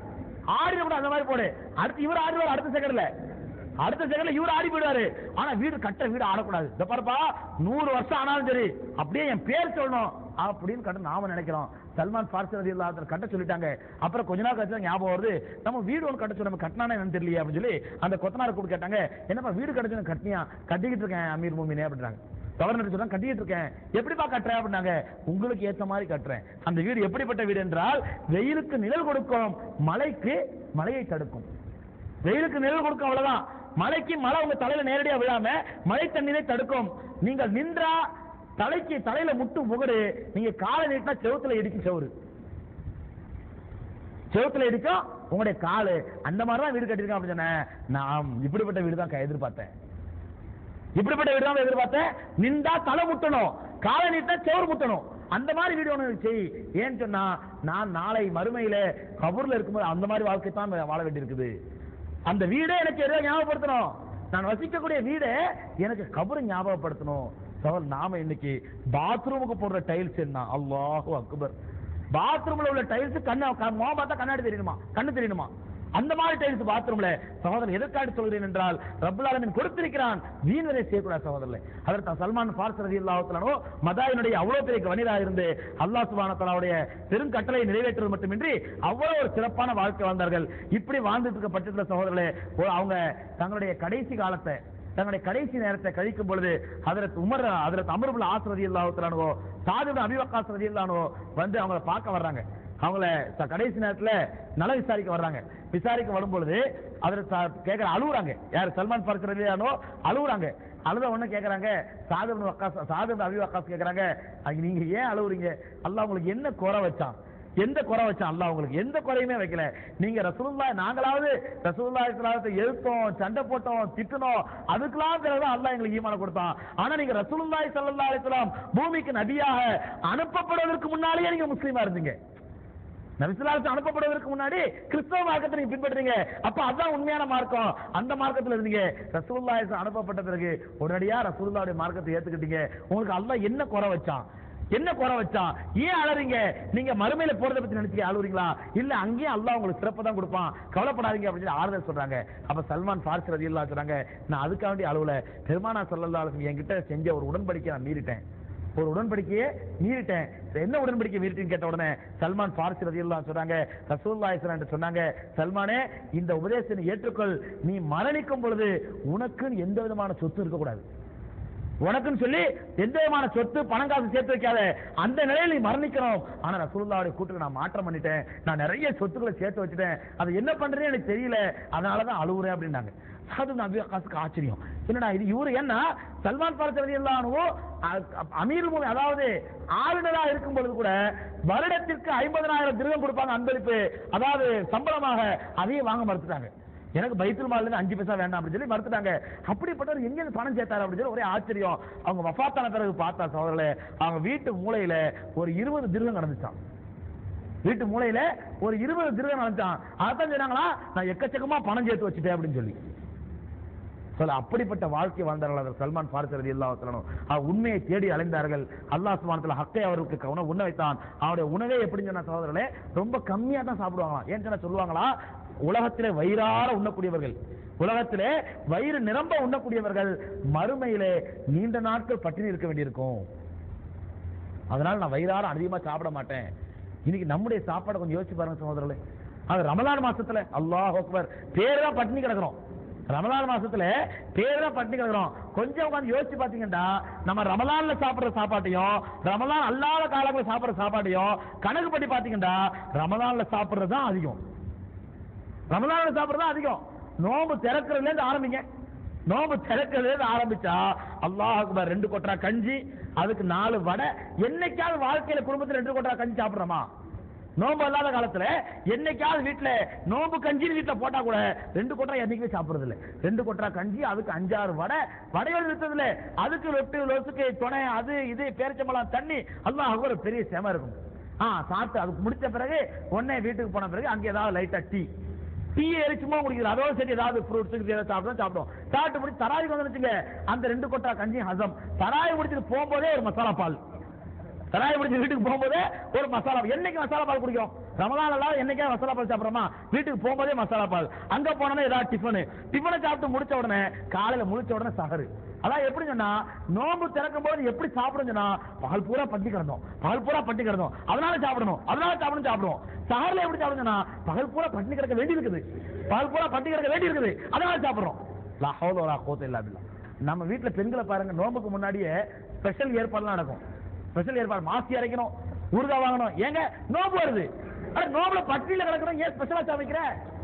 ஆடிட கூட அந்த மாதிரி போடு அடுத்து இவர் ஆடுவார் அடுத்த செகண்ட்ல அடுத்த செகண்ட்ல இவர் ஆடி போயிடுவாரு ஆனா வீடு கட்ட வீடு ஆடக்கூடாது இந்த பாருப்பா நூறு வருஷம் ஆனாலும் சரி அப்படியே என் பேர் சொல்லணும் அப்படின்னு கட்ட நாம நினைக்கிறோம் சல்மான் பார்சி ரதி கட்ட சொல்லிட்டாங்க அப்புறம் கொஞ்ச நாள் கழிச்சு தான் ஞாபகம் வருது நம்ம வீடு ஒன்று கட்ட சொல்லி நம்ம கட்டினானே என்னன்னு தெரியலையே அப்படின்னு சொல்லி அந்த கொத்தனார் கூப்பிட்டு கேட்டாங்க என்னப்பா வீடு கட்டச்சு கட்டினியா கட்டிக்கிட்டு இருக்கேன் அமீர் மூமினே அப்படின்றாங்க கவர்னர் சொல்றாங்க கட்டிட்டு இருக்கேன் எப்படிப்பா கட்டுறேன் அப்படின்னாங்க உங்களுக்கு ஏத்த மாதிரி கட்டுறேன் அந்த வீடு எப்படிப்பட்ட வீடு என்றால் வெயிலுக்கு நிழல் கொடுக்கும் மழைக்கு மழையை தடுக்கும் வெயிலுக்கு நிழல் கொடுக்கும் அவ்வளவுதான் மழைக்கு மழை உங்க தலையில நேரடியா விழாம மழை தண்ணீரை தடுக்கும் நீங்கள் நின்றா தலைக்கு தலையில முட்டு முகடு நீங்க காலை நீட்டினா செவுத்துல இடிக்கும் செவுரு செவுத்துல இடிக்கும் உங்களுடைய காலு அந்த மாதிரி தான் வீடு கட்டிருக்கேன் அப்படின்னு சொன்னேன் நான் இப்படிப்பட்ட வீடு தான் எதிர்பார்த்தேன் இப்படிப்பட்ட வீடு தான் எதிர்பார்த்தேன் நின்றா தலை முட்டணும் காலை நீட்டா செவுரு முட்டணும் அந்த மாதிரி வீடு ஒன்று செய் ஏன்னு சொன்னா நான் நாளை மறுமையில கபூர்ல இருக்கும்போது அந்த மாதிரி வாழ்க்கை தான் வாழ வேண்டியிருக்குது அந்த வீடே எனக்கு எதோ ஞாபகப்படுத்தணும் நான் வசிக்கக்கூடிய வீடே எனக்கு கபரை ஞாபகப்படுத்தணும் சவல் நாம இன்னைக்கு பாத்ரூமுக்கு போடுற டைல்ஸ் என்ன அல்லாஹு அக்பர் பாத்ரூம்ல உள்ள டைல்ஸ் கண்ணு முகம் பார்த்தா கண்ணாடி தெரியணுமா கண்ணு தெரியணுமா அந்த மாதிரி டைல்ஸ் பாத்ரூம்ல சகோதரன் எதற்காக சொல்கிறேன் என்றால் ரப்புல் ஆலமீன் கொடுத்திருக்கிறான் வீண் வரை செய்யக்கூடாது சகோதரர்களே அதற்கு சல்மான் ஃபார்ஸ் ரதி அல்லாஹுத்தலானோ மதாயினுடைய அவ்வளவு பெரிய கவனிதா இருந்து அல்லாஹ் சுபான தலாவுடைய பெரும் கட்டளை நிறைவேற்றுவது மட்டுமின்றி அவ்வளவு ஒரு சிறப்பான வாழ்க்கை வாழ்ந்தார்கள் இப்படி வாழ்ந்துட்டு இருக்க பட்சத்தில் சகோதரர்களே ஒரு அவங்க தங்களுடைய கடைசி காலத்தை தங்களுடைய கடைசி நேரத்தை கழிக்கும் பொழுது அதற்கு உமர் அதற்கு அமருபுல் ஆசிரதி இல்லாவுத்தலானோ சாதுபு அபிவக்காஸ் ரதி இல்லானோ வந்து அவங்கள பார்க்க வர்றாங்க அவங்கள ச- கடைசி நேரத்துல நல விசாரிக்க வர்றாங்க விசாரிக்க வரும் பொழுது அதில் கேட்கற அழுகுறாங்க யார் சல்மான் பார்க் ரலியானோ அழுகுறாங்க அழுத உடனே கேட்கறாங்க சாதுபு வக்காஸ் சாதுபு அபி வக்காஸ் கேட்கறாங்க அங்க நீங்க ஏன் அழுகுறீங்க அல்லாஹ் உங்களுக்கு என்ன குறை வச்சான் எந்த குறை வச்சான் அல்லாஹ் உங்களுக்கு எந்த குறையுமே வைக்கல நீங்க ரசூலுல்லா நாங்களாவது ரசூலுல்லா இஸ்லாத்தை எழுத்தோம் சண்டை போட்டோம் திட்டினோம் அதுக்கெல்லாம் பிறகுதான் அல்லாஹ் எங்களுக்கு ஈமான கொடுத்தான் ஆனா நீங்க ரசூலுல்லாஹி ஸல்லல்லாஹு அலைஹி வஸல்லம் பூமிக்கு நபியாக அனுப்பப்படுவதற்கு முன்னாலேயே நீங்க முஸ்லீமா இருந்தீங்க நபிசுல்லாத்து அனுப்பப்படுவதற்கு முன்னாடி கிறிஸ்தவ மார்க்கத்தை நீங்க பின்பற்றீங்க அப்ப அதான் உண்மையான மார்க்கம் அந்த மார்க்கத்துல இருந்தீங்க ரசூலுல்லாஹி அனுப்பப்பட்ட பிறகு உடனடியா ரசூலுல்லாவுடைய மார்க்கத்தை ஏத்துக்கிட்டீங்க உங்களுக்கு அல்லாஹ் என்ன குறை வச்சான் என்ன குறை வச்சான் ஏன் அழறீங்க நீங்க மறுமையில போறதை பத்தி நினைச்சு அழுவுறீங்களா இல்ல அங்கேயும் அல்லாஹ் உங்களுக்கு சிறப்பு தான் கொடுப்பான் கவலைப்படாதீங்க அப்படின்னு சொல்லி ஆறுதல் சொல்றாங்க அப்ப சல்மான் ஃபார்ஸ் ரதி சொல்றாங்க நான் அதுக்காக வேண்டி அழுவல பெருமானா சல்லல்லா அலைஹி என்கிட்ட செஞ்ச ஒரு உடன்படிக்கை நான் மீறிட்டேன் ஒரு உடன்படிக்கையை மீறிட்டேன் என்ன உடன்படிக்கை மீறிட்டேன்னு கேட்ட உடனே சல்மான் ஃபாரிஸ் ரதியெல்லாம் சொல்றாங்க ரசூல்லா இஸ்லாம் சொன்னாங்க சல்மானே இந்த உபதேசத்தை ஏற்றுக்கொள் நீ மரணிக்கும் பொழுது உனக்குன்னு எந்த விதமான சொத்து இருக்கக்கூடாது உனக்குன்னு சொல்லி எந்த விதமான சொத்து பணம் காசு சேர்த்து வைக்காத அந்த நிலையில நீ மரணிக்கணும் ஆனா ரசூலுல்லாவுடைய கூட்டுக்கு நான் மாற்றம் பண்ணிட்டேன் நான் நிறைய சொத்துக்களை சேர்த்து வச்சுட்டேன் அது என்ன பண்றேன்னு எனக்கு தெரியல அதனாலதான் அழுவுறேன் அப்படின்னாங்க சாது நபி அக்காசுக்கு ஆச்சரியம் என்னடா இது இவரு என்ன சல்மான் பாரத் ரதி அமீர் மூவி அதாவது ஆளுநரா இருக்கும் பொழுது கூட வருடத்திற்கு ஐம்பதனாயிரம் திருகம் கொடுப்பாங்க அன்பளிப்பு அதாவது சம்பளமாக அதையும் வாங்க மறுத்துட்டாங்க எனக்கு பைத்துல் மால்ல இருந்து அஞ்சு பைசா வேண்டாம் அப்படின்னு சொல்லி மறுத்துட்டாங்க அப்படிப்பட்டவர் எங்க இருந்து பணம் சேர்த்தாரு அப்படின்னு சொல்லி ஒரே ஆச்சரியம் அவங்க வஃபாத்தான பிறகு பார்த்தா சோதரல அவங்க வீட்டு மூலையில ஒரு இருபது திருகம் நடந்துச்சான் வீட்டு மூலையில ஒரு இருபது திருகம் நடந்துச்சான் அதான் சொன்னாங்களா நான் எக்கச்சக்கமா பணம் சேர்த்து வச்சுட்டேன் அப்படின்னு சொல்லி சொல்ல அப்படிப்பட்ட வாழ்க்கை வாழ்ந்தார்கள் அவர் சல்மான் ஃபாரிஸ் ரதி அவர் உண்மையை தேடி அலைந்தார்கள் அல்லாஹ் சுபானத்துல ஹக்கை அவருக்கு கவன உண்ண வைத்தான் அவருடைய உணவே எப்படின்னு சொன்ன சகோதரர்களே ரொம்ப கம்மியா தான் சாப்பிடுவாங்களாம் ஏன் சொன்னா சொல்லுவாங்களா உலகத்திலே வயிறார உண்ணக்கூடியவர்கள் உலகத்திலே வயிறு நிரம்ப உண்ணக்கூடியவர்கள் மறுமையிலே நீண்ட நாட்கள் பட்டினி இருக்க வேண்டியிருக்கும் அதனால நான் வயிறார அதிகமா சாப்பிட மாட்டேன் இன்னைக்கு நம்முடைய சாப்பாடை கொஞ்சம் யோசிச்சு பாருங்க சகோதரர்களே அது ரமலான் மாசத்துல அல்லாஹ் அக்பர் பேர் தான் பட்டினி கிடக்குறோம் ரமலான் மாசத்துல பேர் தான் பட்டினி கிடக்குறோம் கொஞ்சம் உட்காந்து யோசிச்சு பாத்தீங்கன்னா நம்ம ரமலான்ல சாப்பிடுற சாப்பாட்டையும் ரமலான் அல்லாத காலங்களில் சாப்பிடுற சாப்பாட்டையும் கணக்கு பண்ணி பாத்தீங்கன்னா ரமலான்ல சாப்பிடுறது தான் அதிகம் ரமலான்ல சாப்பிடுறது தான் அதிகம் நோம்பு திறக்கிறதுல இருந்து ஆரம்பிங்க நோம்பு திறக்கிறதுல இருந்து ஆரம்பிச்சா அல்லாஹ் அக்பர் ரெண்டு கொட்டா கஞ்சி அதுக்கு நாலு வடை என்னைக்காவது வாழ்க்கையில குடும்பத்துல ரெண்டு கொட்டா கஞ்சி சாப்பிடுறோமா நோம்பு இல்லாத காலத்துல என்னைக்காவது வீட்டுல நோம்பு கஞ்சி வீட்டுல போட்டா கூட ரெண்டு கொட்டா என்னைக்குமே சாப்பிடுறது இல்ல ரெண்டு கொட்டா கஞ்சி அதுக்கு அஞ்சாறு வடை வடையோடு நிறுத்தது இல்ல அதுக்கு லொட்டு லொசுக்கு துணை அது இது பேரிச்சம்பழம் தண்ணி அல்லாஹ் அக்பர் பெரிய செம இருக்கும் ஆ சாப்பிட்டு அதுக்கு முடிச்ச பிறகு உடனே வீட்டுக்கு போன பிறகு அங்க ஏதாவது லைட்டா டீ டீ எரிச்சுமா குடிக்கிறது அதோட சரி ஏதாவது ஃப்ரூட்ஸ் ஏதாவது சாப்பிடும் சாப்பிடும் சாப்பிட்டு முடிச்சு தராய்க்கு வந்துருச்சுங்க அந்த ரெண்டு கொட்டா கஞ்சி ஹசம் தராய் முடிச்சுட்டு போகும்போதே ஒரு மசாலா பால் தராய் முடிச்சு வீட்டுக்கு போகும்போதே ஒரு மசாலா என்னைக்கு மசாலா பால் குடிக்கிறோம் ரமலான் எல்லாம் என்னைக்கா மசாலா பால் சாப்பிடுறோமா வீட்டுக்கு போகும்போதே மசாலா பால் அங்க போனோம்னா ஏதாவது டிஃபனு டிஃபனை சாப்பிட்டு முடிச்ச உடனே காலையில முடிச்ச உடனே சகரு அதான் எப்படி சொன்னா நோம்பு திறக்கும் போது எப்படி சாப்பிடும் சொன்னா பால் பூரா பட்டி கிடந்தோம் பால் பூரா பட்டி கிடந்தோம் அதனால சாப்பிடணும் அதனால சாப்பிடணும் சாப்பிடுவோம் சஹர்ல எப்படி சாப்பிடுங்கன்னா பகல் பூரா பட்டி கிடக்க வேண்டி இருக்குது பால் பூரா பட்டி கிடக்க வேண்டி இருக்குது அதனால சாப்பிடுறோம் லா ஹவுல வலா குவத்த இல்லா பில்லா நம்ம வீட்டுல பெண்களை பாருங்க நோம்புக்கு முன்னாடியே ஸ்பெஷல் ஏற்பாடுலாம் நடக்கும் ஸ்பெஷல் ஏற்பாடு மாசி அரைக்கணும் ஊறுகாய் வாங்கணும் ஏங்க நோம்பு வருது அட நோம்புல பட்டியில கிடக்கிறோம் ஏன் ஸ்பெஷலா சமைக்கிற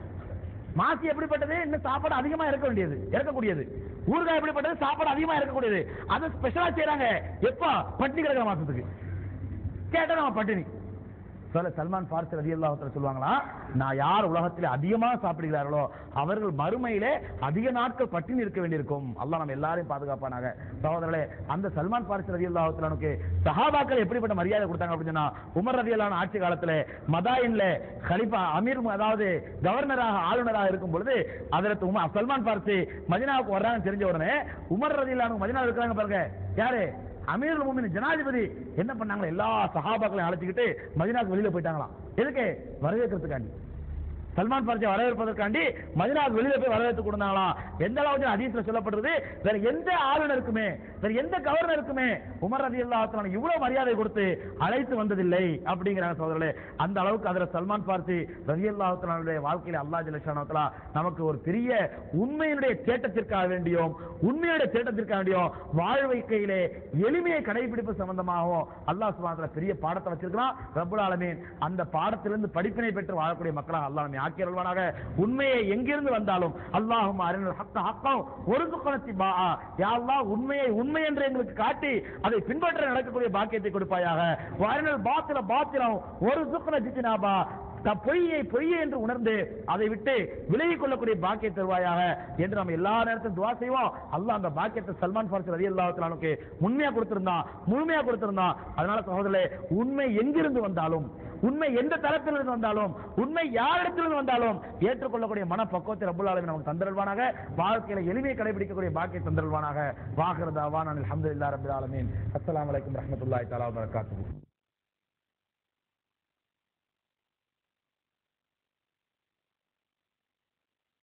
மாசி எப்படிப்பட்டது இன்னும் சாப்பாடு அதிகமா இருக்க வேண்டியது இறக்கக்கூடியது ஊறுகாய் எப்படிப்பட்டது சாப்பாடு அதிகமா இருக்கக்கூடியது அதை ஸ்பெஷலா செய்றாங்க எப்ப பட்டினி கிடக்கிற மாசத்துக்கு கேட்டா நம்ம பட்டினி சொல்ல சல்மான் பார்ஸ் ரதி சொல்லுவாங்களா நான் யார் உலகத்தில் அதிகமா சாப்பிடுகிறார்களோ அவர்கள் மறுமையிலே அதிக நாட்கள் பட்டினி இருக்க வேண்டியிருக்கும் அல்லாஹ் நம்ம எல்லாரையும் பாதுகாப்பானாக சகோதரர்களே அந்த சல்மான் பார்ஸ் ரதி அல்லாஹுக்கு சஹாபாக்கள் எப்படிப்பட்ட மரியாதை கொடுத்தாங்க அப்படின்னு சொன்னா உமர் ரதி ஆட்சி காலத்துல மதாயின்ல கலிஃபா அமீர் அதாவது கவர்னராக ஆளுநராக இருக்கும் பொழுது அதற்கு உமர் சல்மான் பார்சி மதினாவுக்கு வர்றாங்கன்னு தெரிஞ்ச உடனே உமர் ரதி மதினா இருக்கிறாங்க பாருங்க யாரு அமீர் மூமின் ஜனாதிபதி என்ன பண்ணாங்க எல்லா சஹாபாக்களையும் அழைச்சிக்கிட்டு மதினாக்கு வெளியில போயிட்டாங்களாம் எதுக்கு வரவேற்கிறதுக்காண்டி சல்மான் பார்த்தியை வரவேற்பதற்காண்டி மதினாவுக்கு வெளியில போய் வரவேற்று கொடுத்தாங்களாம் எந்த அளவுக்கு ஹதீஸ்ல சொல்லப்படுறது வேற எந்த ஆளுநருக்குமே வேற எந்த கவர்னருக்குமே உமர் ரதி அல்லாஹ் இவ்வளவு மரியாதை கொடுத்து அழைத்து வந்ததில்லை அப்படிங்கிறாங்க சோதரர்களே அந்த அளவுக்கு அதுல சல்மான் பார்த்தி ரதி அல்லாஹுடைய வாழ்க்கையில அல்லா ஜலஷானத்துல நமக்கு ஒரு பெரிய உண்மையினுடைய தேட்டத்திற்காக வேண்டியும் உண்மையுடைய தேட்டத்திற்காக வேண்டியும் வாழ்க்கையிலே எளிமையை கடைபிடிப்பு சம்பந்தமாகவும் அல்லாஹ் சுபானத்துல பெரிய பாடத்தை வச்சிருக்கிறான் ரப்புல் ஆலமீன் அந்த பாடத்திலிருந்து படிப்பினை பெற்று வாழக்கூடிய மக்களாக அல்லாஹ் நம்மை ஆக்கி அருள்வானாக உண்மையை எங்கிருந்து வந்தாலும் அல்லாஹும் அறிஞர் ஹக்க ஹக்கம் ஒரு துக்கணத்தி பா யா அல்லாஹ் உண்மையை உண்மை என்று எங்களுக்கு காட்டி அதை பின்பற்ற நடக்கக்கூடிய பாக்கியத்தை கொடுப்பாயாக வாரினல் பாத்திர பாத்திரம் ஒரு துக்கண ஜித்தினாபா த- பொய்யை பொய்யை என்று உணர்ந்து அதை விட்டு விலகிக் கொள்ளக்கூடிய பாக்கிய தருவாயாக என்று நம்ம எல்லா நேரத்திலும் துவா செய்வோம் அல்லாஹ் அந்த பாக்கியத்தை சல்மான் ஃபாரிஸ் ரதி அல்லாஹுக்கு முழுமையா கொடுத்திருந்தான் முழுமையா கொடுத்திருந்தான் அதனால சகோதரே உண்மை எங்கிருந்து வந்தாலும் உண்மை எந்த தரப்பிலிருந்து வந்தாலும் உண்மை யாரிடத்திலிருந்து வந்தாலும் ஏற்றுக்கொள்ளக்கூடிய மனப்பக்குவத்தை ரப்புல் ஆலமீன் நமக்கு தந்தருள்வானாக வாழ்க்கையில எளிமையை கடைபிடிக்கக்கூடிய பாக்கிய தந்தருள்வானாக வாகிறது அவான் அல்ஹம்துலில்லாஹி ரப்பில் ஆலமீன் அஸ்ஸலாமு அலைக்கும் வரஹ்மத்துல்லாஹி தஆலா வபரகாத்துஹு